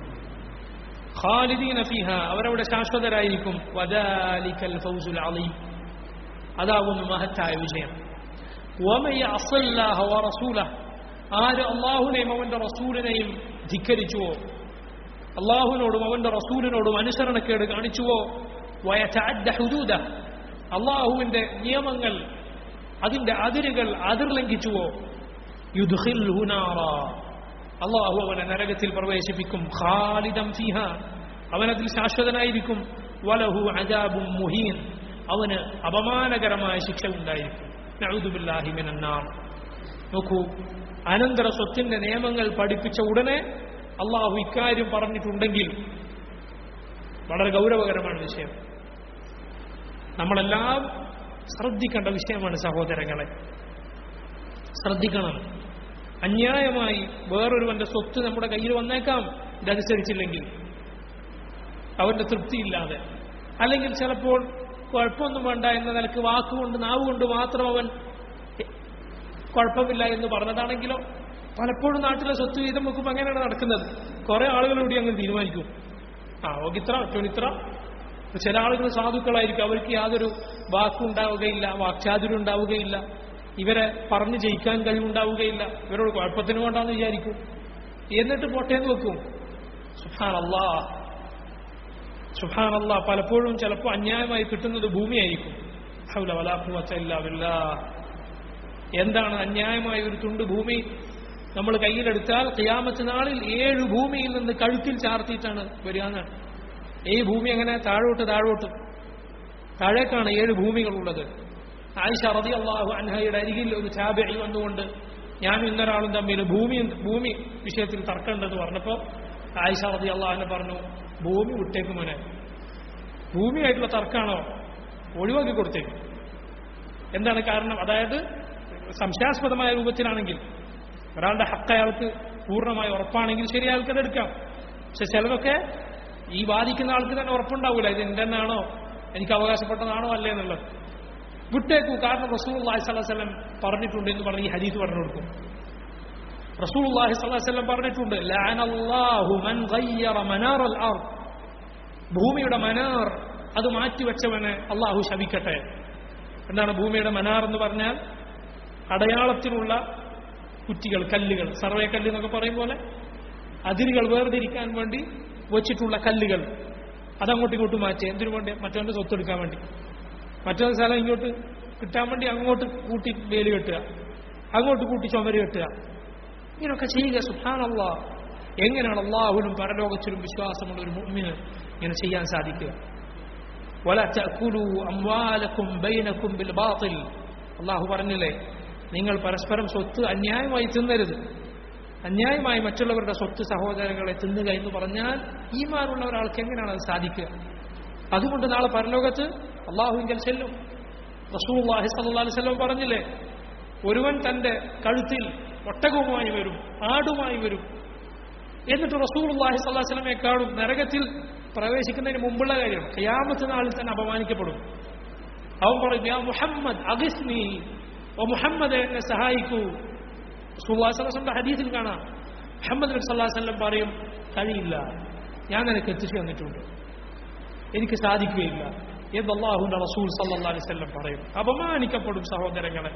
ഖാലിദീന ഫീഹ അവരവിടെ ശാശ്വതരായിരിക്കും വദാലിക്കൽ ഫൗസുൽ അലീം അതാകുന്നു മഹത്തായ വിജയം വമൻ യഅസില്ലാഹ വറസൂലഹ ആര് അള്ളാഹുനെയും അവന്റെ റസൂലിനെയും ധിക്കരിച്ചുവോ അള്ളാഹുവിനോടും അവന്റെ റസൂലിനോടും അനുസരണക്കേട് കാണിച്ചുവോ വയതഅദ്ദ ഹുദൂദ അള്ളാഹുവിന്റെ നിയമങ്ങൾ അതിന്റെ അതിരുകൾ അതിർലംഘിച്ചുവോ യുദ്ഖിൽഹു നാറാ അള്ളാഹു അവനെ നരകത്തിൽ പ്രവേശിപ്പിക്കും ഖാലിദം ഫീഹ അവനതിൽ ശാശ്വതനായിരിക്കും വലഹു അജാബും മുഹീൻ അവന് അപമാനകരമായ ശിക്ഷ ഉണ്ടായിരിക്കും നഊദുബില്ലാഹി മിനന്നാർ നോക്കൂ അനന്തര സ്വത്തിന്റെ നിയമങ്ങൾ പഠിപ്പിച്ച ഉടനെ അള്ളാഹു ഇക്കാര്യം പറഞ്ഞിട്ടുണ്ടെങ്കിൽ വളരെ ഗൗരവകരമാണ് വിഷയം നമ്മളെല്ലാം ശ്രദ്ധിക്കേണ്ട വിഷയമാണ് സഹോദരങ്ങളെ ശ്രദ്ധിക്കണം അന്യായമായി വേറൊരുവന്റെ സ്വത്ത് നമ്മുടെ കയ്യിൽ വന്നേക്കാം ഇതനുസരിച്ചില്ലെങ്കിൽ അവന്റെ തൃപ്തിയില്ലാതെ അല്ലെങ്കിൽ ചിലപ്പോൾ കുഴപ്പമൊന്നും വേണ്ട എന്ന നിലക്ക് വാക്കുകൊണ്ട് നാവുകൊണ്ട് മാത്രം അവൻ കുഴപ്പമില്ല എന്ന് പറഞ്ഞതാണെങ്കിലോ പലപ്പോഴും നാട്ടിലെ സ്വത്ത് വീതം വെക്കുമ്പോൾ അങ്ങനെയാണ് നടക്കുന്നത് കുറെ ആളുകൾ കൂടി അങ്ങ് തീരുമാനിക്കും ആ ഓകിത്ര മറ്റോനിത്ര ചില ആളുകൾ സാധുക്കളായിരിക്കും അവർക്ക് യാതൊരു വാക്കും ഉണ്ടാവുകയില്ല വാക്ചാതുര്യം ഉണ്ടാവുകയില്ല ഇവരെ പറഞ്ഞു ജയിക്കാൻ കഴിവുണ്ടാവുകയില്ല ഇവരോട് കുഴപ്പത്തിന് വേണ്ടാന്ന് വിചാരിക്കും എന്നിട്ട് പോട്ടേന്ന് വെക്കും സുഹാൻ അള്ളാ സുഹാൻ അള്ളാ പലപ്പോഴും ചിലപ്പോൾ അന്യായമായി കിട്ടുന്നത് ഭൂമിയായിരിക്കും ഹൗല വലാഖുവല്ല എന്താണ് അന്യായമായ ഒരു തുണ്ട് ഭൂമി നമ്മൾ കയ്യിലെടുത്താൽ ഖിയാമത്ത് നാളിൽ ഏഴ് ഭൂമിയിൽ നിന്ന് കഴുത്തിൽ ചാർത്തിയിട്ടാണ് വരികയെന്നാണ് ഈ ഭൂമി അങ്ങനെ താഴോട്ട് താഴോട്ട് താഴേക്കാണ് ഏഴ് ഭൂമികളുള്ളത് ആയിഷ റതി അള്ളാഹു അൻഹയുടെ അരികിൽ ഒരു ചാബി വന്നുകൊണ്ട് ഞാനും ഇന്നൊരാളും തമ്മിൽ ഭൂമി ഭൂമി വിഷയത്തിൽ തർക്കമുണ്ടെന്ന് പറഞ്ഞപ്പോൾ ആയിഷ റതി അള്ളാഹുനെ പറഞ്ഞു ഭൂമി വിട്ടേക്ക് മോനെ ഭൂമിയായിട്ടുള്ള തർക്കമാണോ ഒഴിവാക്കി കൊടുത്തേക്കും എന്താണ് കാരണം അതായത് സംശയാസ്പദമായ രൂപത്തിലാണെങ്കിൽ ഒരാളുടെ ഹക്ക് അയാൾക്ക് പൂർണ്ണമായി ഉറപ്പാണെങ്കിൽ ശരി അയാൾക്ക് അത് എടുക്കാം പക്ഷെ ചിലതൊക്കെ ഈ ബാധിക്കുന്ന ആൾക്ക് തന്നെ ഉറപ്പുണ്ടാവില്ല ഇത് എൻ്റെ തന്നെയാണോ എനിക്ക് അവകാശപ്പെട്ടതാണോ അല്ലേ എന്നുള്ളത് വിട്ടേക്കൂ കാരണം റസൂൽ അള്ളാഹി സ്വലം പറഞ്ഞിട്ടുണ്ട് എന്ന് പറഞ്ഞ് ഈ ഹദീസ് പറഞ്ഞു കൊടുക്കും റസൂൽ അള്ളാഹി സ്വലം പറഞ്ഞിട്ടുണ്ട് "ലഅനല്ലാഹു മൻ ഗയ്യറ മനാറൽ അർദ്." ഭൂമിയുടെ മനാർ അത് മാറ്റിവെച്ചവനെ അള്ളാഹു ശപിക്കട്ടെ എന്താണ് ഭൂമിയുടെ മനാർ എന്ന് പറഞ്ഞാൽ അടയാളത്തിനുള്ള കുറ്റികൾ കല്ലുകൾ സർവേ കല്ല് എന്നൊക്കെ പറയും പോലെ അതിരുകൾ വേർതിരിക്കാൻ വേണ്ടി വെച്ചിട്ടുള്ള കല്ലുകൾ അതങ്ങോട്ട് ഇങ്ങോട്ട് മാറ്റി എന്തിനു വേണ്ടി മറ്റവന്റെ സ്വത്തെടുക്കാൻ വേണ്ടി മറ്റൊരു സ്ഥലം ഇങ്ങോട്ട് കിട്ടാൻ വേണ്ടി അങ്ങോട്ട് കൂട്ടി വേല് കെട്ടുക അങ്ങോട്ട് കൂട്ടി ചുമര് കെട്ടുക ഇങ്ങനെയൊക്കെ ചെയ്യുക സുഹാനല്ല എങ്ങനെയാണ് അള്ളാഹുലും പരലോകത്തിലും വിശ്വാസമുള്ള ഒരു മുമ്മിന് ഇങ്ങനെ ചെയ്യാൻ സാധിക്കുക ولا تأكلوا أموالكم بينكم بالباطل അള്ളാഹു പറഞ്ഞില്ലേ നിങ്ങൾ പരസ്പരം സ്വത്ത് അന്യായമായി തിന്നരുത് അന്യായമായി മറ്റുള്ളവരുടെ സ്വത്ത് സഹോദരങ്ങളെ തിന്നുക എന്ന് പറഞ്ഞാൽ ഈമാനുള്ള ഒരാൾക്ക് എങ്ങനെയാണ് അത് സാധിക്കുക അതുകൊണ്ട് നാളെ പരലോകത്ത് അള്ളാഹുവിങ്കൽ ചെല്ലും റസൂല്ലാഹി സല്ലല്ലാഹു അലൈഹി വസല്ലം പറഞ്ഞില്ലേ ഒരുവൻ തന്റെ കഴുത്തിൽ ഒട്ടകവുമായി വരും ആടുമായി വരും എന്നിട്ട് റസൂലുള്ളാഹി സ്വല്ലല്ലാഹു അലൈഹി വസല്ലമയെക്കാളും നരകത്തിൽ പ്രവേശിക്കുന്നതിന് മുമ്പുള്ള കാര്യം ഖിയാമത്ത് നാളിൽ തന്നെ അപമാനിക്കപ്പെടും അവൻ പറയും യാ മുഹമ്മദ് അഗിസ്നി ഓ മുഹമ്മദ് എന്നെ സഹായിക്കൂ റസൂലുള്ളാഹി സ്വല്ലല്ലാഹു അലൈഹി വസല്ലം ഹദീസിൽ കാണാം മുഹമ്മദ് നബി സല്ലല്ലാഹു അലൈഹി വസല്ലം പറയും കഴിയില്ല ഞാൻ നിനക്ക് എത്തിച്ചു തന്നിട്ടുണ്ട് എനിക്ക് സാധിക്കുകയില്ല എന്ന് അള്ളാഹുന്റെ റസൂൽ സല്ലല്ലാഹു അലൈഹി വസല്ലം പറയും അപമാനിക്കപ്പെടും സഹോദരങ്ങളെ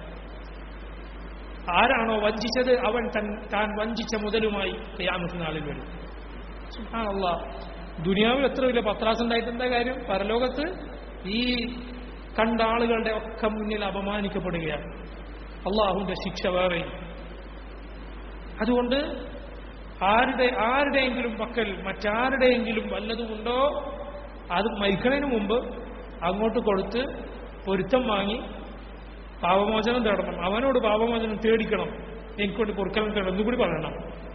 ആരാണോ വഞ്ചിച്ചത് അവൻ തൻ താൻ വഞ്ചിച്ച മുതലുമായി ഖിയാമത്ത് നാളിൽ വരും സുബ്ഹാനല്ലാ ദുനിയാവിൽ എത്ര വലിയ പത്രാസ് ഉണ്ടായിട്ട് എന്താ കാര്യം പരലോകത്ത് ഈ കണ്ട ആളുകളുടെ ഒക്കെ മുന്നിൽ അപമാനിക്കപ്പെടുകയാണ് അള്ളാഹുവിന്റെ ശിക്ഷ വേറെ അതുകൊണ്ട് ആരുടെ ആരുടെയെങ്കിലും പക്കൽ മറ്റാരുടെയെങ്കിലും വല്ലതുമുണ്ടോ അത് മരിക്കുന്നതിന് മുമ്പ് അങ്ങോട്ട് കൊടുത്ത് പൊരുത്തം വാങ്ങി പാപമോചനം തേടണം അവനോട് പാപമോചനം തേടിക്കണം എനിക്കൊണ്ട് പൊറുക്കലം തേടണം എന്നുകൂടി പറയണം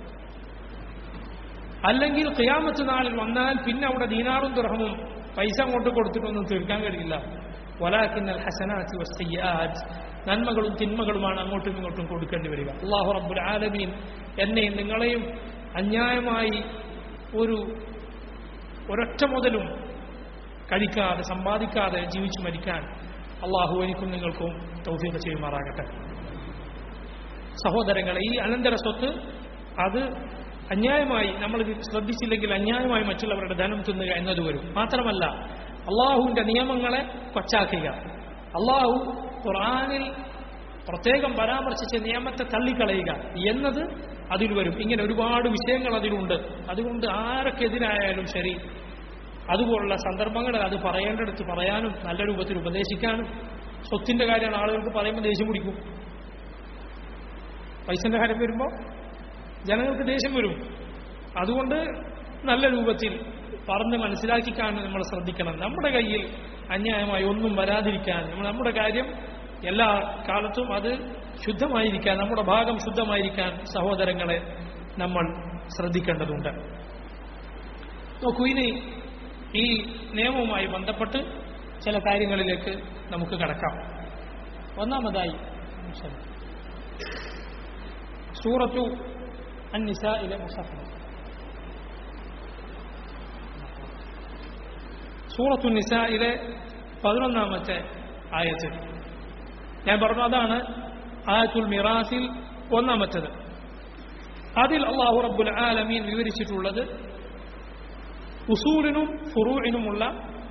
അല്ലെങ്കിൽ ഖിയാമത്ത് നാളിൽ വന്നാൽ പിന്നെ അവിടെ ദീനാറും ദുർഹമും പൈസ അങ്ങോട്ട് കൊടുത്തിട്ടൊന്നും തീർക്കാൻ കഴിയില്ല വലാക്കിന്നൽ ഹസനാത്തി വസ്സയ്യാത്ത് നന്മകളും തിന്മകളുമാണ് അങ്ങോട്ടും ഇങ്ങോട്ടും കൊടുക്കേണ്ടി വരിക അള്ളാഹു റബ്ബുൽ ആലമീൻ എന്നെയും നിങ്ങളെയും അന്യായമായി ഒരു ഒരൊറ്റ മുതലും കഴിക്കാതെ സമ്പാദിക്കാതെ ജീവിച്ചു മരിക്കാൻ അള്ളാഹു എനിക്കും നിങ്ങൾക്കും തൗഫീഖ് ചെയ്യുമാറാകട്ടെ സഹോദരങ്ങളെ ഈ അനന്തര സ്വത്ത് അത് അന്യായമായി നമ്മൾ ഇത് ശ്രദ്ധിച്ചില്ലെങ്കിൽ അന്യായമായി മറ്റുള്ളവരുടെ ധനം തിന്നുക എന്നത് വരും മാത്രമല്ല അള്ളാഹുവിന്റെ നിയമങ്ങളെ കൊച്ചാക്കുക അള്ളാഹു ഖുർആാനിൽ പ്രത്യേകം പരാമർശിച്ച നിയമത്തെ തള്ളിക്കളയുക എന്നത് അതിൽ വരും ഇങ്ങനെ ഒരുപാട് വിഷയങ്ങൾ അതിലുണ്ട് അതുകൊണ്ട് ആരൊക്കെതിരായാലും ശരി അതുപോലുള്ള സന്ദർഭങ്ങളിൽ അത് പറയേണ്ടടുത്ത് പറയാനും നല്ല രൂപത്തിൽ ഉപദേശിക്കാനും സ്വത്തിന്റെ കാര്യമാണ് ആളുകൾക്ക് പറയുമ്പോൾ ദേഷ്യം പിടിക്കും പൈസന്റെ കാര്യം വരുമ്പോൾ ജനങ്ങൾക്ക് ദേഷ്യം വരും അതുകൊണ്ട് നല്ല രൂപത്തിൽ പറഞ്ഞ് മനസ്സിലാക്കിക്കാൻ നമ്മൾ ശ്രദ്ധിക്കണം നമ്മുടെ കയ്യിൽ അന്യായമായി ഒന്നും വരാതിരിക്കാൻ നമ്മൾ നമ്മുടെ കാര്യം എല്ലാ കാലത്തും അത് ശുദ്ധമായിരിക്കാൻ നമ്മുടെ ഭാഗം ശുദ്ധമായിരിക്കാൻ സഹോദരങ്ങളെ നമ്മൾ ശ്രദ്ധിക്കേണ്ടതുണ്ട് നോക്കൂ ഇനി ഈ നിയമവുമായി ബന്ധപ്പെട്ട് ചില കാര്യങ്ങളിലേക്ക് നമുക്ക് കടക്കാം ഒന്നാമതായി സൂറത്തു അന്നിസയിലെ മുസഫർ സൂറത്തു നിസയിലെ പതിനൊന്നാമത്തെ ആയത്ത് ഞാൻ പറഞ്ഞു അതാണ് ആയത്തുൽ മിറാസിൽ ഒന്നാമത്തേത് അതിൽ അള്ളാഹു റബ്ബുൽ ആലമീൻ വിവരിച്ചിട്ടുള്ളത് ഉസൂലിനും ഫുറൂഇനുമുള്ള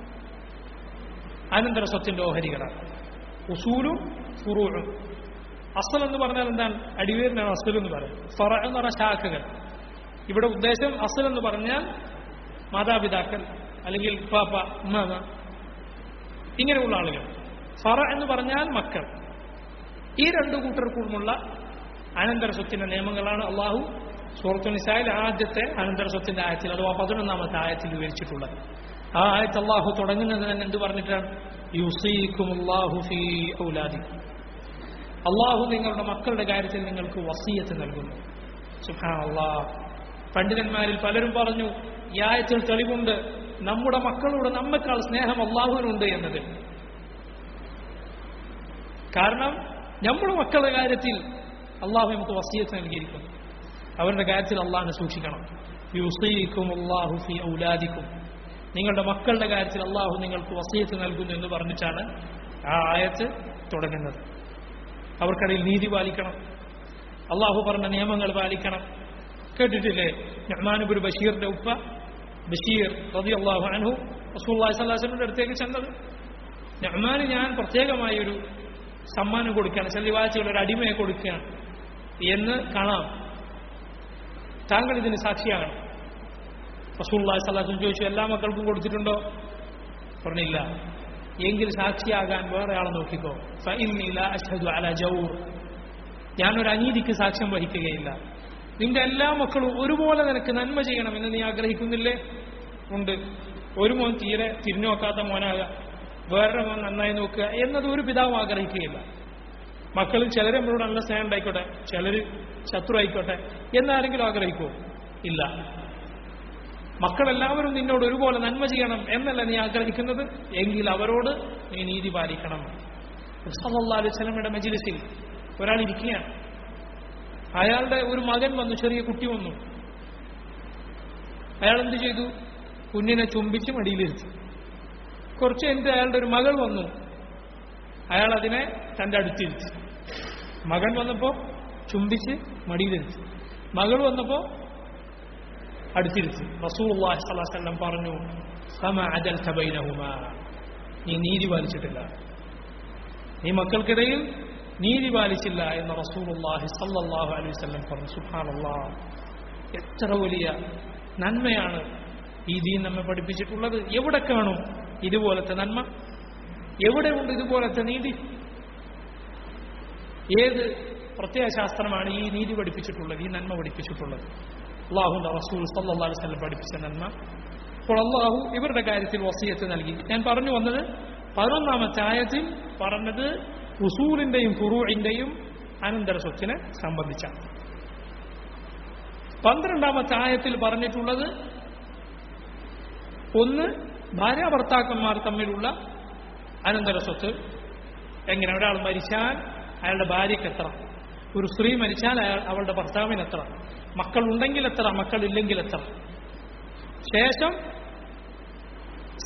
അനന്തര സ്വത്തിന്റെ ഓഹരികളാണ് ഉസൂലും ഫുറൂഴും അസൽ എന്ന് പറഞ്ഞാൽ എന്താണ് അടിവേരിനാണ് അസൽ എന്ന് പറയുന്നത് ഫറ എന്ന് പറഞ്ഞ ശാഖകൾ ഇവിടെ ഉദ്ദേശം അസൽ എന്ന് പറഞ്ഞാൽ മാതാപിതാക്കൾ അല്ലെങ്കിൽ പാപ്പ ഉമ്മാമ ഇങ്ങനെയുള്ള ആളുകൾ ഫറ എന്ന് പറഞ്ഞാൽ മക്കൾ ഈ രണ്ടു കൂട്ടർക്കുമുള്ള അനന്തര സ്വത്തിന്റെ നിയമങ്ങളാണ് അള്ളാഹു സൂറത്തു നിസായിൽ ആദ്യത്തെ അനന്തര സ്വത്തിന്റെ ആയത്തിൽ അഥവാ പതിനൊന്നാമത്തെ ആയത്തിൽ വിവരിച്ചിട്ടുള്ളത് ആ ആയത്ത് അള്ളാഹു തുടങ്ങുന്നത് തന്നെ എന്ത് പറഞ്ഞിട്ടാണ് യുസീഖുമുല്ലാഹു ഫീ ഔലാദിക്കും അള്ളാഹു നിങ്ങളുടെ മക്കളുടെ കാര്യത്തിൽ നിങ്ങൾക്ക് വസീയത്ത് നൽകുന്നു സുഹാ അള്ളാഹ് പണ്ഡിതന്മാരിൽ പലരും പറഞ്ഞു ഈ ആയത്തിൽ തെളിവുണ്ട് നമ്മുടെ മക്കളോട് നമ്മെക്കാൾ സ്നേഹം അള്ളാഹുവിനുണ്ട് എന്നത് കാരണം നമ്മുടെ മക്കളുടെ കാര്യത്തിൽ അള്ളാഹു നമുക്ക് വസീയത്ത് നൽകിയിരിക്കുന്നു അവരുടെ കാര്യത്തിൽ അള്ളാഹിനെ സൂക്ഷിക്കണം യുസീക്കും അള്ളാഹു ഫി ഔലാദിക്കും നിങ്ങളുടെ മക്കളുടെ കാര്യത്തിൽ അള്ളാഹു നിങ്ങൾക്ക് വസീയത്ത് നൽകുന്നു എന്ന് പറഞ്ഞിട്ടാണ് ആ ആയത്ത് തുടങ്ങുന്നത് അവർക്കിടയിൽ നീതി പാലിക്കണം അള്ളാഹു പറഞ്ഞ നിയമങ്ങൾ പാലിക്കണം കേട്ടിട്ടില്ലേ നഹ്മാനുബുർ ബഷീറിന്റെ ഉപ്പ ബഷീർ റതി അള്ളാഹു അനഹു റസൂല്ലാഹി സ്വല്ലാസ്ലമിന്റെ അടുത്തേക്ക് ചെന്നത് നഹ്മാന് ഞാൻ പ്രത്യേകമായി ഒരു സമ്മാനം കൊടുക്കുകയാണ് ചെല്ലിവാഴ്ചയുള്ള ഒരു അടിമയെ കൊടുക്കുകയാണ് എന്ന് കാണാം താങ്കൾ ഇതിന് സാക്ഷിയാകണം റസൂല്ലാഹി സ്വല്ലാസ്ലം ചോദിച്ചു എല്ലാ മക്കൾക്കും കൊടുത്തിട്ടുണ്ടോ പറഞ്ഞില്ല എങ്കിൽ സാക്ഷിയാകാൻ വേറെ ആളെ നോക്കിക്കോ ഫഇന്നില അഷ്ഹദു അല ജൗർ ഞാനൊരു അനീതിക്ക് സാക്ഷ്യം വഹിക്കുകയില്ല നിന്റെ എല്ലാ മക്കളും ഒരുപോലെ നിനക്ക് നന്മ ചെയ്യണമെന്ന് നീ ആഗ്രഹിക്കുന്നില്ലേ ഉണ്ട് ഒരു മോൻ തീരെ തിരിഞ്ഞു നോക്കാത്ത മോനാകുക വേറൊരു മോൻ നന്നായി നോക്കുക എന്നത് ഒരു പിതാവും ആഗ്രഹിക്കുകയില്ല മക്കളിൽ ചിലർ നമ്മളോട് നല്ല സ്നേഹം ഉണ്ടായിക്കോട്ടെ ചിലർ ശത്രു ആയിക്കോട്ടെ എന്നാരെങ്കിലും ആഗ്രഹിക്കുമോ ഇല്ല മക്കളെല്ലാവരും നിന്നോട് ഒരുപോലെ നന്മ ചെയ്യണം എന്നല്ല നീ ആഗ്രഹിക്കുന്നത് എങ്കിൽ അവരോട് നീ നീതി പാലിക്കണം സല്ലല്ലാഹു അലൈഹി വസല്ലമയുടെ മജ്ലിസിൽ ഒരാൾ ഇരിക്കുകയാണ് അയാളുടെ ഒരു മകൻ വന്നു ചെറിയ കുട്ടി വന്നു അയാൾ എന്ത് ചെയ്തു കുഞ്ഞിനെ ചുംബിച്ച് മടിയിലിരുത്തി കുറച്ച് കഴിഞ്ഞിട്ട് അയാളുടെ ഒരു മകൾ വന്നു അയാൾ അതിനെ തന്റെ അടുത്തിരുത്തി മകൻ വന്നപ്പോ ചുംബിച്ച് മടിയിലിരുത്തി മകൾ വന്നപ്പോ അടുത്തിരുത്തി റസൂലുള്ളാഹി സ്വല്ലല്ലാഹു അലൈഹി വസല്ലം പറഞ്ഞു ഫമ അദൽത ബൈനഹുമാ നീ നീതി പാലിച്ചിട്ടില്ല നീ മക്കൾക്കിടയിൽ നീതി പാലിച്ചില്ല എന്ന് റസൂലുള്ളാഹി സ്വല്ലല്ലാഹു അലൈഹി വസല്ലം പറഞ്ഞു സുബ്ഹാനല്ലാഹ് എത്ര വലിയ നന്മയാണ് ഈ ദീൻ നമ്മെ പഠിപ്പിച്ചിട്ടുള്ളത് എവിടെ കാണും ഇതുപോലത്തെ നന്മ എവിടെ ഉണ്ട് ഇതുപോലത്തെ നീതി ഏത് പ്രത്യയശാസ്ത്രമാണ് ഈ നീതി പഠിപ്പിച്ചിട്ടുള്ളത് ഈ നന്മ പഠിപ്പിച്ചിട്ടുള്ളത് അള്ളാഹുന്റെ റസൂൽ സല്ലല്ലാഹു അലൈഹി വസല്ലം പഠിപ്പിച്ച നന്മ അപ്പോൾ അള്ളാഹു ഇവരുടെ കാര്യത്തിൽ വസീയത്ത് നൽകി ഞാൻ പറഞ്ഞു വന്നത് പതിനൊന്നാമത്തെ ആയത്തിൽ പറഞ്ഞത് ഉസൂലിന്റെയും ഫുറൂഇന്റെയും അനന്തര സ്വത്തിനെ സംബന്ധിച്ചാണ് പന്ത്രണ്ടാമത്തെ ആയത്തിൽ പറഞ്ഞിട്ടുള്ളത് ഒന്ന് ഭാര്യ ഭർത്താക്കന്മാർ തമ്മിലുള്ള അനന്തര സ്വത്ത് എങ്ങനെ ഒരാൾ മരിച്ചാൽ അയാളുടെ ഭാര്യയ്ക്ക് എത്ര ഒരു സ്ത്രീ മരിച്ചാൽ അയാൾ അവളുടെ ഭർത്താവിന് എത്ര മക്കൾ ഉണ്ടെങ്കിൽ എത്ര മക്കൾ ഇല്ലെങ്കിൽ എത്ര ശേഷം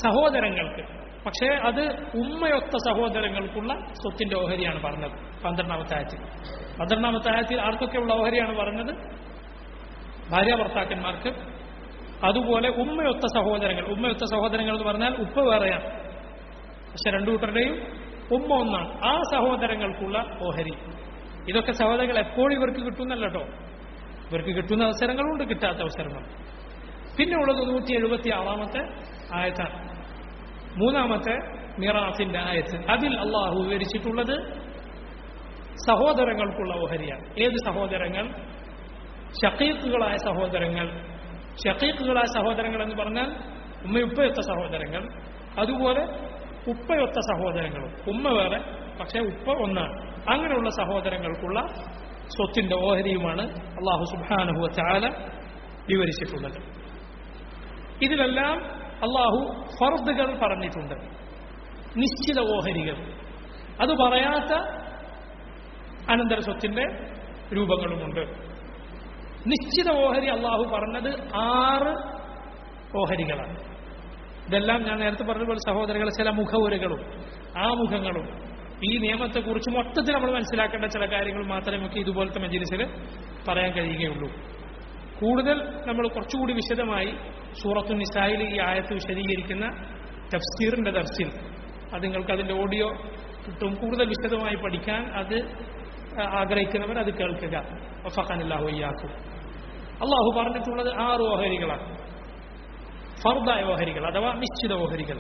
സഹോദരങ്ങൾക്ക് പക്ഷേ അത് ഉമ്മയൊത്ത സഹോദരങ്ങൾക്കുള്ള സ്വത്തിന്റെ ഓഹരിയാണ് പറഞ്ഞത് പന്ത്രണ്ടാമത്തെ ആയത്തിൽ പന്ത്രണ്ടാമത്തെ ആയത്തിൽ ആർക്കൊക്കെയുള്ള ഓഹരിയാണ് പറഞ്ഞത് ഭാര്യ ഭർത്താക്കന്മാർക്ക് അതുപോലെ ഉമ്മയൊത്ത സഹോദരങ്ങൾ ഉമ്മയൊത്ത സഹോദരങ്ങൾ എന്ന് പറഞ്ഞാൽ ഉപ്പ വേറെയാണ് പക്ഷെ രണ്ടു കൂട്ടരുടെയും ഉമ്മ ഒന്നാണ് ആ സഹോദരങ്ങൾക്കുള്ള ഓഹരി ഇതൊക്കെ സഹോദരങ്ങൾ എപ്പോഴും ഇവർക്ക് കിട്ടുന്നല്ല കേട്ടോ ഇവർക്ക് കിട്ടുന്ന അവസരങ്ങളുണ്ട് കിട്ടാത്ത അവസരങ്ങൾ പിന്നെ ഉള്ളത് നൂറ്റി എഴുപത്തി ആറാമത്തെ ആയത്താണ് മൂന്നാമത്തെ മിറാഫിന്റെ ആയത്ത് അതിൽ അള്ളാഹു വിവരിച്ചിട്ടുള്ളത് സഹോദരങ്ങൾക്കുള്ള ഓഹരിയാണ് ഏത് സഹോദരങ്ങൾ ഷക്കീക്കുകളായ സഹോദരങ്ങൾ ഷക്കീക്കുകളായ സഹോദരങ്ങൾ എന്ന് പറഞ്ഞാൽ ഉമ്മയുപ്പയൊത്ത സഹോദരങ്ങൾ അതുപോലെ ഉപ്പയൊത്ത സഹോദരങ്ങളും ഉമ്മ വേറെ പക്ഷേ ഉപ്പ ഒന്നാണ് അങ്ങനെയുള്ള സഹോദരങ്ങൾക്കുള്ള സ്വത്തിന്റെ ഓഹരിയുമാണ് അള്ളാഹു സുബാനുഹുവ ചാല വിവരിച്ചിട്ടുള്ളത് ഇതിലെല്ലാം അള്ളാഹു ഫർദുകൾ പറഞ്ഞിട്ടുണ്ട് നിശ്ചിത ഓഹരികൾ അത് പറയാത്ത അനന്തര സ്വത്തിന്റെ രൂപങ്ങളുമുണ്ട് നിശ്ചിത ഓഹരി അള്ളാഹു പറഞ്ഞത് ആറ് ഓഹരികളാണ് ഇതെല്ലാം ഞാൻ നേരത്തെ പറഞ്ഞതുപോലെ സഹോദരങ്ങളെ ചില മുഖവുരകളും ആ മുഖങ്ങളും ഈ നിയമത്തെക്കുറിച്ച് മൊത്തത്തിൽ നമ്മൾ മനസ്സിലാക്കേണ്ട ചില കാര്യങ്ങൾ മാത്രമേ നമുക്ക് ഇതുപോലത്തെ മജിലിസിൽ പറയാൻ കഴിയുകയുള്ളൂ കൂടുതൽ നമ്മൾ കുറച്ചുകൂടി വിശദമായി സൂറത്തു നിസായിൽ ഈ ആയത്ത് വിശദീകരിക്കുന്ന തഫ്സീറിന്റെ ദർശിൽ അത് നിങ്ങൾക്ക് അതിന്റെ ഓഡിയോ കിട്ടും കൂടുതൽ വിശദമായി പഠിക്കാൻ അത് ആഗ്രഹിക്കുന്നവർ അത് കേൾക്കുക വഫഖാനില്ലാഹു ഇയ്യാക്കും അള്ളാഹു പറഞ്ഞിട്ടുള്ളത് ആറ് ഓഹരികളാണ് ഫർദായ ഓഹരികൾ അഥവാ നിശ്ചിത ഓഹരികൾ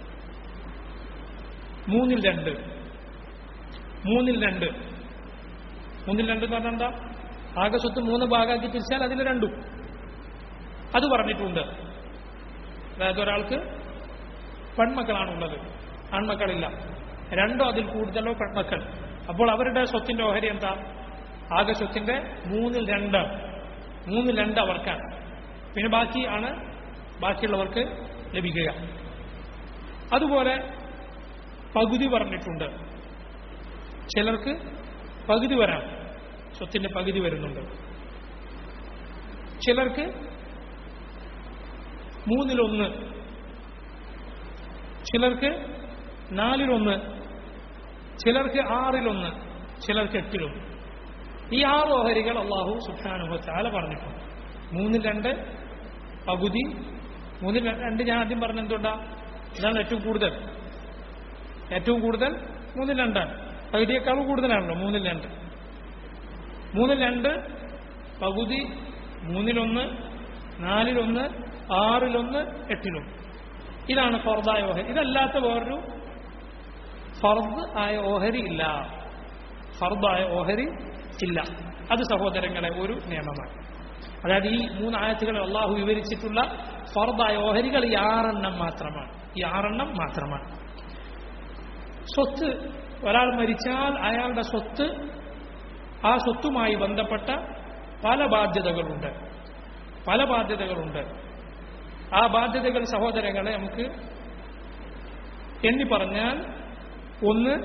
മൂന്നിൽ രണ്ട് മൂന്നിൽ രണ്ട് മൂന്നിൽ രണ്ട് എന്ന് പറഞ്ഞാൽ എന്താ ആകെ സ്വത്ത് മൂന്ന് ഭാഗമാക്കി തിരിച്ചാൽ അതിൽ രണ്ടും അത് പറഞ്ഞിട്ടുണ്ട് അതായത് ഒരാൾക്ക് പെൺമക്കളാണുള്ളത് ആൺമക്കളില്ല രണ്ടോ അതിൽ കൂടുതലോ പെൺമക്കൾ അപ്പോൾ അവരുടെ സ്വത്തിന്റെ ഓഹരി എന്താ ആകെ സ്വത്തിന്റെ മൂന്നിൽ രണ്ട് മൂന്നിൽ രണ്ട് അവർക്കാണ് പിന്നെ ബാക്കി ആണ് ബാക്കിയുള്ളവർക്ക് ലഭിക്കുക അതുപോലെ പകുതി പറഞ്ഞിട്ടുണ്ട് ചിലർക്ക് പകുതി വരാം സ്വത്തിന്റെ പകുതി വരുന്നുണ്ട് ചിലർക്ക് മൂന്നിലൊന്ന് ചിലർക്ക് നാലിലൊന്ന് ചിലർക്ക് ആറിലൊന്ന് ചിലർക്ക് എട്ടിലൊന്ന് ഈ ആറ് ഓഹരികൾ അള്ളാഹു സുഖാനുഭവത്താല പറഞ്ഞിട്ടുണ്ട് മൂന്നിൽ രണ്ട് പകുതി മൂന്നിൽ രണ്ട് ഞാൻ ആദ്യം പറഞ്ഞ എന്തുകൊണ്ടാ ഇതാണ് ഏറ്റവും കൂടുതൽ ഏറ്റവും കൂടുതൽ മൂന്നിൽ രണ്ടാണ് പകുതിയേക്കാളും കൂടുതലാണല്ലോ മൂന്നിൽ രണ്ട് മൂന്നിൽ രണ്ട് പകുതി മൂന്നിലൊന്ന് നാലിലൊന്ന് ആറിലൊന്ന് എട്ടിലൊന്ന് ഇതാണ് ഫർദായ ഓഹരി ഇതല്ലാത്ത വേറൊരു ഫർദ് ആയ ഓഹരി ഇല്ല ഫർദായ ഓഹരി ഇല്ല അത് സഹോദരങ്ങളെ ഒരു നിയമമാണ് അതായത് ഈ മൂന്ന് ആയത്തുകൾ അള്ളാഹു വിവരിച്ചിട്ടുള്ള ഫർദായ ഓഹരികൾ ഈ ആറെണ്ണം മാത്രമാണ് ഈ ആറെണ്ണം മാത്രമാണ് സ്വത്ത് ഒരാൾ മരിച്ചാൽ അയാളുടെ സ്വത്ത് ആ സ്വത്തുമായി ബന്ധപ്പെട്ട പല ബാധ്യതകളുണ്ട് പല ബാധ്യതകളുണ്ട് ആ ബാധ്യതകൾ സഹോദരങ്ങളെ നമുക്ക് എണ്ണി പറഞ്ഞാൽ ഒന്ന്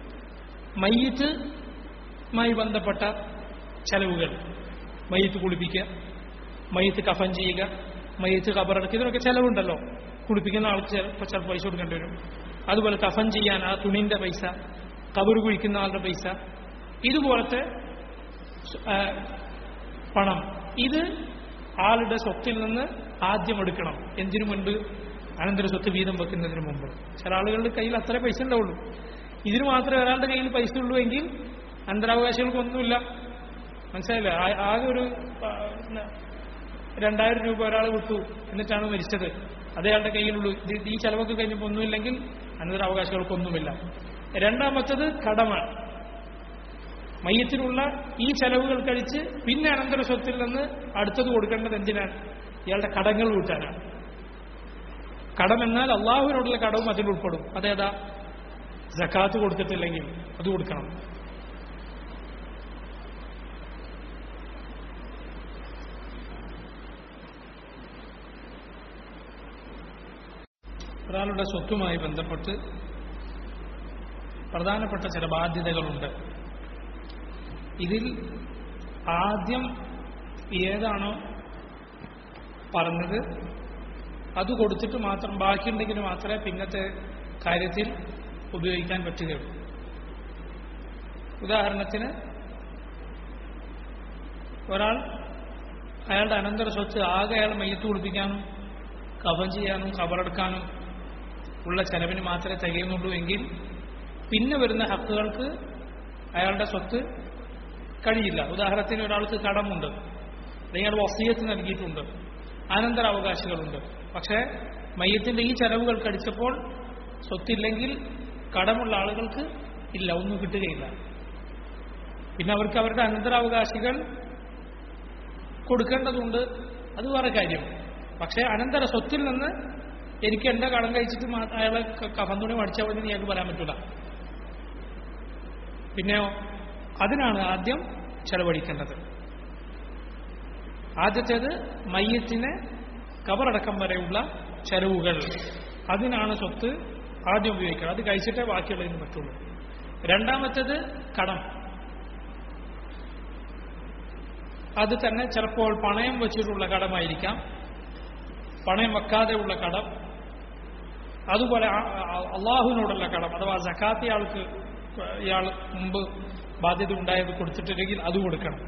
മയ്യത്തുമായി ബന്ധപ്പെട്ട ചെലവുകൾ മയ്യത്ത് കുളിപ്പിക്കുക മയ്യത്ത് കഫൻ ചെയ്യുക മയ്യത്ത് കബറടക്കുക ഇതിനൊക്കെ ചെലവുണ്ടല്ലോ കുളിപ്പിക്കുന്ന ആൾക്ക് ചിലപ്പോൾ ചില പൈസ കൊടുക്കേണ്ടി വരും അതുപോലെ കഫൻ ചെയ്യാൻ ആ തുണിന്റെ പൈസ കബർ കുഴിക്കുന്ന ആളുടെ പൈസ ഇതുപോലത്തെ ആ, പണം ഇത് ആളുടെ സ്വത്തിൽ നിന്ന് ആദ്യം എടുക്കണം എന്തിനു മുൻപ് അനന്തര സ്വത്ത് വീതം വെക്കുന്നതിന് മുമ്പ് ചില ആളുകളുടെ കയ്യിൽ അത്ര പൈസ ഉണ്ടാവുള്ളൂ ഇതിന് മാത്രമേ ഒരാളുടെ കയ്യിൽ പൈസ ഉള്ളൂ എങ്കിൽ അനന്തരാവകാശികൾക്കൊന്നുമില്ല മനസ്സിലായില്ല ആ- ആകെ ഒരു ആ, ന- രണ്ടായിരം രൂപ ഒരാൾ വിട്ടു എന്നിട്ടാണ് മരിച്ചത് അതയാളുടെ കയ്യിലുള്ളൂ ഇത് ഈ ചെലവൊക്കെ കഴിഞ്ഞപ്പോൾ ഒന്നുമില്ലെങ്കിൽ അനന്തരാവകാശികൾക്കൊന്നുമില്ല രണ്ടാമത്തത് കടമാണ് മയ്യത്തിനുള്ള ഈ ചെലവുകൾ കഴിച്ച് പിന്നെ അനന്തര സ്വത്തിൽ നിന്ന് അടുത്തത് കൊടുക്കേണ്ടത് എന്തിനാണ് ഇയാളുടെ കടങ്ങൾ വീട്ടാനാണ് കടം എന്നാൽ അള്ളാഹുവിനോടുള്ള കടവും അതിൽ ഉൾപ്പെടും അതേതാ ജക്കാത്ത് കൊടുത്തിട്ടില്ലെങ്കിൽ അത് കൊടുക്കണം ഒരാളുടെ സ്വത്തുമായി ബന്ധപ്പെട്ട് പ്രധാനപ്പെട്ട ചില ബാധ്യതകളുണ്ട് ഇതിൽ ആദ്യം ഏതാണോ പറഞ്ഞത് അത് കൊടുത്തിട്ട് മാത്രം ബാക്കിയുണ്ടെങ്കിൽ മാത്രമേ പിന്നത്തെ കാര്യത്തിൽ ഉപയോഗിക്കാൻ പറ്റുകയുള്ളൂ ഉദാഹരണത്തിന് ഒരാൾ അയാളുടെ അനന്തര സ്വത്ത് ആകെ അയാൾ മയ്യത്ത് കുളിപ്പിക്കാനും കഫൻ ചെയ്യാനും കബറെടുക്കാനും ഉള്ള ചെലവിന് മാത്രമേ തികയുന്നുള്ളൂ എങ്കിൽ പിന്നെ വരുന്ന ഹക്കുകൾക്ക് അയാളുടെ സ്വത്ത് കഴിയില്ല ഉദാഹരണത്തിന് ഒരാൾക്ക് കടമുണ്ട് അല്ലെങ്കിൽ വസീയത്ത് നൽകിയിട്ടുണ്ട് അനന്തരാവകാശികളുണ്ട് പക്ഷേ മയ്യത്തിന്റെ ഈ ചെലവുകൾ കടിച്ചപ്പോൾ സ്വത്തില്ലെങ്കിൽ കടമുള്ള ആളുകൾക്ക് ഇല്ല ഒന്നും കിട്ടുകയില്ല പിന്നെ അവർക്ക് അവരുടെ അനന്തരാവകാശികൾ കൊടുക്കേണ്ടതുണ്ട് അത് വേറെ കാര്യം പക്ഷേ അനന്തര സ്വത്തിൽ നിന്ന് എനിക്ക് എന്റെ കടം കഴിച്ചിട്ട് മാ- അയാളെ ക- കഫന്തുണി മടിച്ചാൽ മതി ഞങ്ങൾക്ക് പറയാൻ പറ്റൂല പിന്നെയോ അതിനാണ് ആദ്യം ചെലവഴിക്കേണ്ടത് ആദ്യത്തേത് മയ്യത്തിന് കബറടക്കം വരെയുള്ള ചെലവുകൾ അതിനാണ് സ്വത്ത് ആദ്യം ഉപയോഗിക്കുക അത് കഴിച്ചിട്ടേ ബാക്കിയുള്ളതിന് പറ്റുള്ളൂ രണ്ടാമത്തേത് കടം അത് തന്നെ ചിലപ്പോൾ പണയം വെച്ചിട്ടുള്ള കടമായിരിക്കാം പണയം വെക്കാതെയുള്ള കടം അതുപോലെ ആ- ആ- അള്ളാഹുവിനോടുള്ള കടം അഥവാ സക്കാത്ത് ഇയാൾക്ക് ഇയാൾ മുമ്പ് ബാധ്യത ഉണ്ടായത് കൊടുത്തിട്ടില്ലെങ്കിൽ അത് കൊടുക്കണം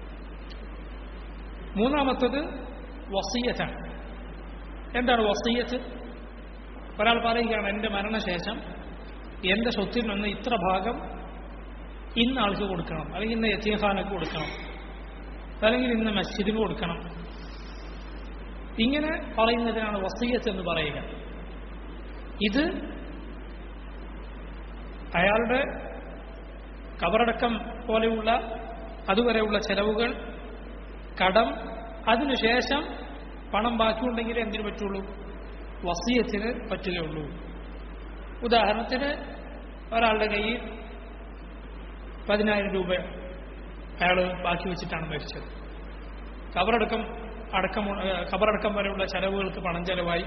മൂന്നാമത്തത് വസീയത്താണ് എന്താണ് വസീയത്ത് ഒരാൾ പറയുകയാണ് എൻ്റെ മരണശേഷം എൻ്റെ സ്വത്തിൽ നിന്ന് ഇത്ര ഭാഗം ഇന്ന ആൾക്ക് കൊടുക്കണം അല്ലെങ്കിൽ ഇന്ന് യത്തീഖാനക്ക് കൊടുക്കണം അല്ലെങ്കിൽ ഇന്ന് മസ്ജിദിന് കൊടുക്കണം ഇങ്ങനെ പറയുന്നതിനാണ് വസീയത്ത് എന്ന് പറയുക ഇത് അയാളുടെ കബറടക്കം പോലെയുള്ള അതുവരെയുള്ള ചെലവുകൾ കടം അതിനുശേഷം പണം ബാക്കിയുണ്ടെങ്കിൽ എന്തിനു പറ്റുള്ളൂ വസീയത്തിന് പറ്റുകയുള്ളൂ ഉദാഹരണത്തിന് ഒരാളുടെ കയ്യിൽ പതിനായിരം രൂപ അയാൾ ബാക്കി വെച്ചിട്ടാണ് മരിച്ചത് കബറടക്കം അടക്കം ഏഹ് കബറടക്കം വരെയുള്ള ചെലവുകൾക്ക് പണം ചെലവായി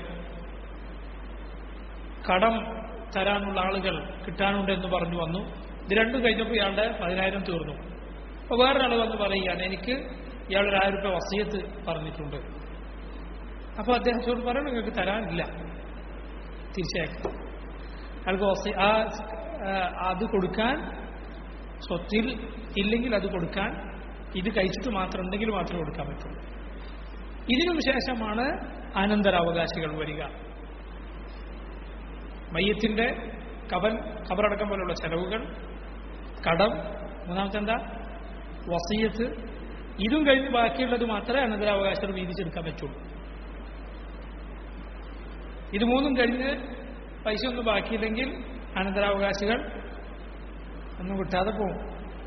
കടം തരാനുള്ള ആളുകൾ കിട്ടാനുണ്ടെന്ന് പറഞ്ഞു വന്നു ഇത് രണ്ടും കഴിഞ്ഞപ്പോൾ ഇയാളുടെ പതിനായിരം തീർന്നു അപ്പോൾ വേറൊരാൾ വന്ന് പറയുകയാണ് എനിക്ക് ഇയാളൊരു ആയിരം രൂപ വസീയത്ത് പറഞ്ഞിട്ടുണ്ട് അപ്പോൾ അദ്ദേഹത്തോട് പറയണം നിങ്ങൾക്ക് തരാനില്ല തീർച്ചയായിട്ടും അയാൾക്ക് വസീ ആ ആ, അത് കൊടുക്കാൻ സ്വത്തിൽ ഇല്ലെങ്കിൽ അത് കൊടുക്കാൻ ഇത് കഴിച്ചിട്ട് മാത്രം ഉണ്ടെങ്കിൽ മാത്രമേ കൊടുക്കാൻ പറ്റുള്ളൂ ഇതിനും ശേഷമാണ് അനന്തരാവകാശികൾ വരിക മയ്യത്തിന്റെ കബൻ കബറടക്കം പോലുള്ള ചെലവുകൾ കടം മൂന്നാമത്തെ എന്താ വസീയത്ത് ഇതും കഴിഞ്ഞ് ബാക്കിയുള്ളത് മാത്രമേ അനന്തരാവകാശം വീതിച്ചെടുക്കാൻ പറ്റുള്ളൂ ഇത് മൂന്നും കഴിഞ്ഞ് പൈസ ഒന്നും ബാക്കിയില്ലെങ്കിൽ അനന്തരാവകാശികൾ ഒന്നും കിട്ടാതെ പോകും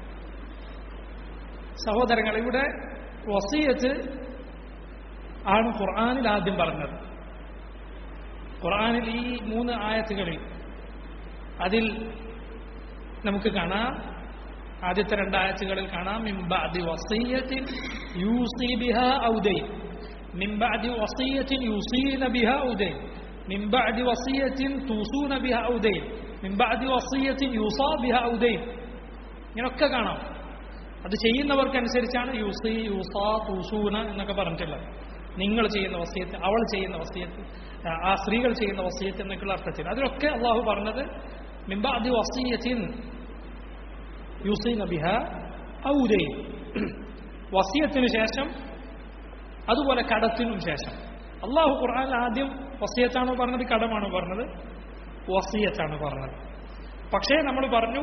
സഹോദരങ്ങൾ ഇവിടെ വസീയത്ത് ആണ് ഖുർആാനിൽ ആദ്യം പറഞ്ഞത് ഖുർആാനിൽ ഈ മൂന്ന് ആയത്തുകളിൽ അതിൽ നമുക്ക് കാണാം ആദ്യത്തെ രണ്ട് ആയത്തുകളിൽ കാണാം മിംബഅദി വസീയത്തിൻ യൂസി ബിഹ ഔദൈൻ മിംബഅദി വസീയത്തിൻ യൂസീന ബിഹ ഔദൈൻ മിംബഅദി വസീയത്തിൻ തൂസൂന ബിഹ ഔദൈൻ മിംബഅദി വസീയത്തിൻ യൂസാ ബിഹ ഔദൈൻ ഇങ്ങനൊക്കെ കാണാം അത് ചെയ്യുന്നവർക്കനുസരിച്ചാണ് യൂസി യൂസാ തൂസൂന എന്നൊക്കെ പറഞ്ഞിട്ടുള്ളത് നിങ്ങൾ ചെയ്യുന്ന വസീയത്ത് അവൾ ചെയ്യുന്ന വസീയത്ത് ആ, ആ സ്ത്രീകൾ ചെയ്യുന്ന വസീയത്ത് എന്നൊക്കെയുള്ള അർത്ഥത്തിൽ അതിലൊക്കെ അള്ളാഹു പറഞ്ഞത് മിംബഅദി വസീയത്തിൻ യൂസീന ബിഹ ഔദൈൻ വസീയത്തിന് ശേഷം അതുപോലെ കടത്തിനും ശേഷം അള്ളാഹു ഖുർആൻ ആദ്യം വസീയത്താണോ പറഞ്ഞത് കടമാണോ പറഞ്ഞത് വസീയത്താണ് പറഞ്ഞത് പക്ഷേ നമ്മൾ പറഞ്ഞു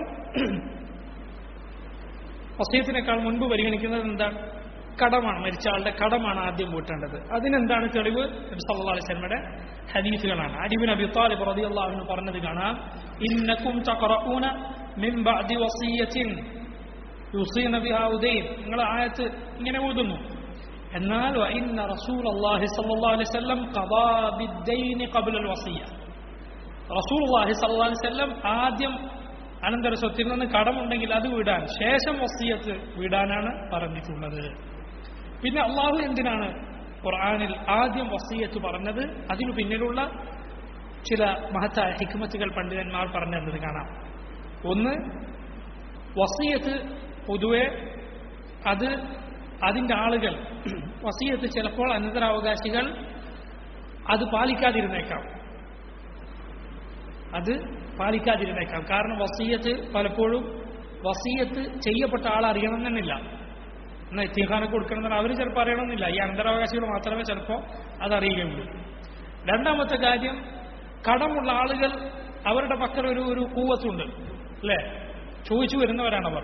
വസീയത്തിനേക്കാൾ മുൻപ് പരിഗണിക്കുന്നത് എന്താണ് കടമാണ് മരിച്ച ആളുടെ കടമാണ് ആദ്യം വീട്ടേണ്ടത് അതിനെന്താണ് തെളിവ് നബി സല്ലല്ലാഹു അലൈഹി വസല്ലമയുടെ ഹദീസുകളാണ് അലിബിൻ അബി താലിബ് റളിയല്ലാഹു അൻഹു പറഞ്ഞത് കാണാം ഇന്നകും തഖറഊന മിൻ ബഅദി വസിയത്തിൻ യുസീന ബിഹാ ഉദൈൻ നിങ്ങൾ ആയത്ത് ഇങ്ങനെ ഓതുന്നു എന്നാൽ വഇന്ന റസൂലല്ലാഹി സ്വല്ലല്ലാഹു അലൈഹി വസല്ലം ഖദാ ബിദ്ദൈൻ ഖബ്ല അൽ വസിയ റസൂലുള്ളാഹി സ്വല്ലല്ലാഹു അലൈഹി വസല്ലം ആദ്യം അനന്തര സ്വത്തിൽ നിന്ന് കടമുണ്ടെങ്കിൽ അത് വിടാൻ ശേഷം വസിയത്ത് വിടാനാണ് പറഞ്ഞിട്ടുള്ളത് പിന്നെ അള്ളാഹു എന്തിനാണ് ഖുർആനിൽ ആദ്യം വസീയത്ത് പറഞ്ഞത് അതിനു പിന്നിലുള്ള ചില മഹത്തായ ഹിക്മത്തുകൾ പണ്ഡിതന്മാർ പറഞ്ഞു തന്നത് കാണാം ഒന്ന് വസീയത്ത് പൊതുവെ അത് അതിൻ്റെ ആളുകൾ വസീയത്ത് ചിലപ്പോൾ അനന്തരാവകാശികൾ അത് പാലിക്കാതിരുന്നേക്കാം അത് പാലിക്കാതിരുന്നേക്കാം കാരണം വസീയത്ത് പലപ്പോഴും വസീയത്ത് ചെയ്യപ്പെട്ട ആൾ അറിയണമെന്നില്ല എന്നാൽ എത്തിയഖാനൊക്കെ കൊടുക്കണമെന്ന് അവർ ചിലപ്പോൾ അറിയണമെന്നില്ല ഈ അനന്തരാവകാശികൾ മാത്രമേ ചിലപ്പോൾ അതറിയുകയുള്ളൂ രണ്ടാമത്തെ കാര്യം കടമുള്ള ആളുകൾ അവരുടെ പക്കൽ ഒരു ഒരു കൂവത്തുണ്ട് അല്ലേ ചോദിച്ചു വരുന്നവരാണവർ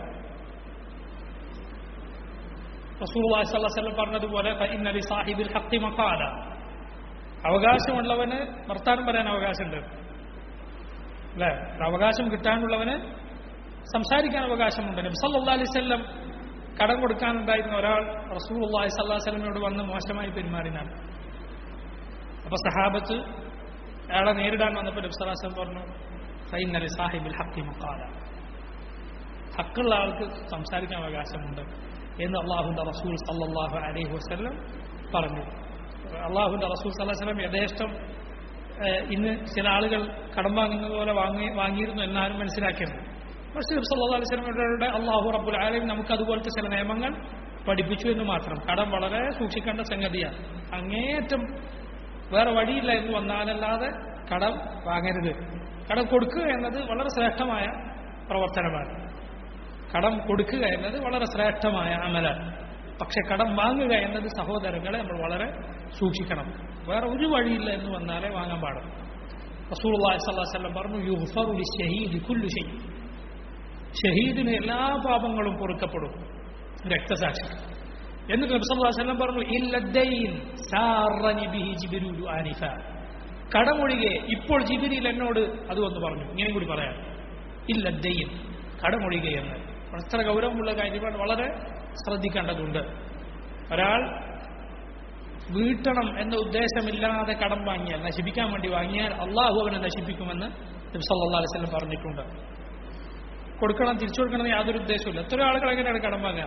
റസൂലുള്ളാഹി സ്വല്ലല്ലാഹു അലൈഹി വസല്ലം പറഞ്ഞതുപോലെ ഫഇന്ന ലി സാഹിബിൽ ഹഖ്ഖി മഖാല അവകാശമുള്ളവന് വർത്താനം പറയാൻ അവകാശമുണ്ട് അല്ലേ ഒരു അവകാശം കിട്ടാനുള്ളവന് സംസാരിക്കാൻ അവകാശമുണ്ട് നബി സല്ലല്ലാഹു അലൈഹി വസല്ലം കടം കൊടുക്കാനുണ്ടായിരുന്ന ഒരാൾ റസൂലുള്ളാഹി സ്വല്ലല്ലാഹു അലൈഹി വസല്ലമയോട് വന്ന് മോശമായി പെരുമാറിനാണ് അപ്പൊ സഹാബത്ത് അയാളെ നേരിടാൻ വന്നപ്പോൾ നബി സല്ലല്ലാഹു അലൈഹി വസല്ലം പറഞ്ഞു ഫഇന്ന ലി സാഹിബിൽ ഹഖ്ഖി മഖാല ഹക്കുള്ള ആൾക്ക് സംസാരിക്കാൻ അവകാശമുണ്ട് എന്ന് അള്ളാഹുന്റെ റസൂൽ സല്ലല്ലാഹു അലൈഹി വസല്ലം പറഞ്ഞു അള്ളാഹുന്റെ റസൂൽ സല്ലല്ലാഹു അലൈഹി വസല്ലം യഥേഷ്ടം ഏഹ്, ഇന്ന് ചില ആളുകൾ കടം വാങ്ങുന്നത് പോലെ വാങ്ങി വാങ്ങിയിരുന്നു എന്നാരും മനസ്സിലാക്കിയത് പക്ഷേ നബി സല്ലല്ലാഹു അലൈഹി വസല്ലമയുടെ അള്ളാഹു റബ്ബുൽ ആലമീൻ നമുക്ക് അതുപോലത്തെ ചില നിയമങ്ങൾ പഠിപ്പിച്ചു എന്ന് മാത്രം കടം വളരെ സൂക്ഷിക്കേണ്ട സംഗതിയാണ് അങ്ങേയറ്റം വേറെ വഴിയില്ല എന്ന് വന്നാലല്ലാതെ കടം വാങ്ങരുത് കടം കൊടുക്കുക എന്നത് വളരെ ശ്രേഷ്ഠമായ പ്രവർത്തനമാണ് കടം കൊടുക്കുക എന്നത് വളരെ ശ്രേഷ്ഠമായ അമലാണ് പക്ഷെ കടം വാങ്ങുക എന്നത് സഹോദരങ്ങളെ നമ്മൾ വളരെ സൂക്ഷിക്കണം വേറെ ഒരു വഴിയില്ല എന്ന് വന്നാലേ വാങ്ങാൻ പാടും റസൂലുള്ളാഹി സ്വല്ലല്ലാഹു അലൈഹി വസല്ലം പറഞ്ഞു യുഗ്ഫറു ലിശ്ശഹീദി കുല്ലു ഷൈ ഷഹീദിന് എല്ലാ പാപങ്ങളും പൊറുക്കപ്പെടും രക്തസാക്ഷി എന്നിട്ട് നബി സല്ലല്ലാഹു അലൈഹി വസല്ലം പറഞ്ഞു ഇല്ലദ്ദൈൻ സാറനി ബിഹി ജിബ്രീലു ആനിഫ കടമൊഴികെ ഇപ്പോൾ ജിബ്രീൽ എന്നോട് അത് വന്ന് പറഞ്ഞു ഇങ്ങനെയും കൂടി പറയാം ഇല്ലദ്ദൈൻ കടമൊഴികെ എന്ന് അത്ര ഗൗരവമുള്ള കാര്യമാണ് വളരെ ശ്രദ്ധിക്കേണ്ടതുണ്ട് ഒരാൾ വീട്ടണം എന്ന ഉദ്ദേശമില്ലാതെ കടം വാങ്ങിയാൽ നശിപ്പിക്കാൻ വേണ്ടി വാങ്ങിയാൽ അള്ളാഹു അവനെ നശിപ്പിക്കുമെന്ന് നബി സല്ലല്ലാഹു അലൈഹി വസല്ലം പറഞ്ഞിട്ടുണ്ട് കൊടുക്കണം തിരിച്ചു കൊടുക്കണം എന്ന് യാതൊരു ഉദ്ദേശമില്ല എത്ര ആളുകൾ എങ്ങനെയാണ് കടം വാങ്ങുക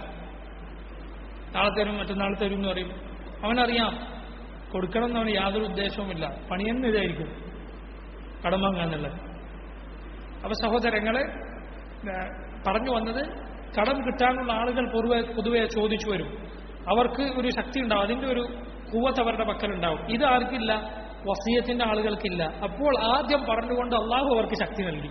നാളെ തരും മറ്റന്നാൾ തരും എന്ന് പറയും അവനറിയാം കൊടുക്കണം എന്നവന് യാതൊരു ഉദ്ദേശവുമില്ല പണിയെന്ന് ഇതായിരിക്കും കടം വാങ്ങുക എന്നുള്ളത് അപ്പൊ സഹോദരങ്ങളെ ഏഹ്, പറഞ്ഞു വന്നത് കടം കിട്ടാനുള്ള ആളുകൾ പൊതുവെ പൊതുവെ ചോദിച്ചു വരും അവർക്ക് ഒരു ശക്തി ഉണ്ടാവും അതിന്റെ ഒരു കൂവത്ത് അവരുടെ പക്കലുണ്ടാവും ഇത് ആർക്കില്ല വസീയത്തിന്റെ ആളുകൾക്കില്ല അപ്പോൾ ആദ്യം പറഞ്ഞുകൊണ്ട് അള്ളാഹു അവർക്ക് ശക്തി നൽകി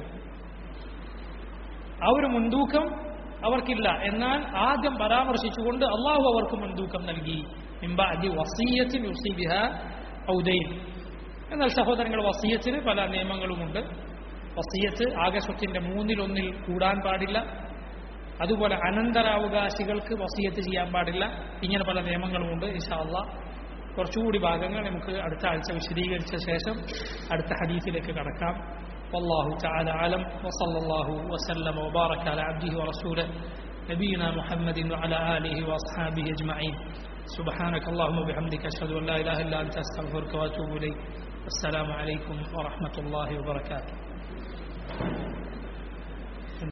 ആ ഒരു മുൻതൂക്കം അവർക്കില്ല എന്നാൽ ആദ്യം പരാമർശിച്ചുകൊണ്ട് അള്ളാഹു അവർക്ക് മുൻതൂക്കം നൽകി മിംബഅദി വസീയത്തിൻ യുസീബിഹ ഔദൈൻ എന്നാൽ സഹോദരങ്ങൾ വസീയത്തിന് പല നിയമങ്ങളുമുണ്ട് വസീയത്ത് ആകെ സ്വത്തിന്റെ മൂന്നിലൊന്നിൽ കൂടാൻ പാടില്ല അതുപോലെ അനന്തരാവകാശികൾക്ക് വസീയത്ത് ചെയ്യാൻ പാടില്ല ഇങ്ങനെ പല നിയമങ്ങളുമുണ്ട് ഇൻഷാ അള്ളാഹ് കുറച്ചുകൂടി ഭാഗങ്ങൾ നമുക്ക് അടുത്ത ആഴ്ച വിശദീകരിച്ച ശേഷം അടുത്ത ഹദീസിലേക്ക് കടക്കാം والله تعالى أعلم وصلى الله وسلم وبارك على عبده ورسوله نبينا محمد وعلى آله وأصحابه أجمعين سبحانك اللهم وبحمدك أشهد أن لا إله إلا أنت أستغفرك وأتوب إليك السلام عليكم ورحمة الله وبركاته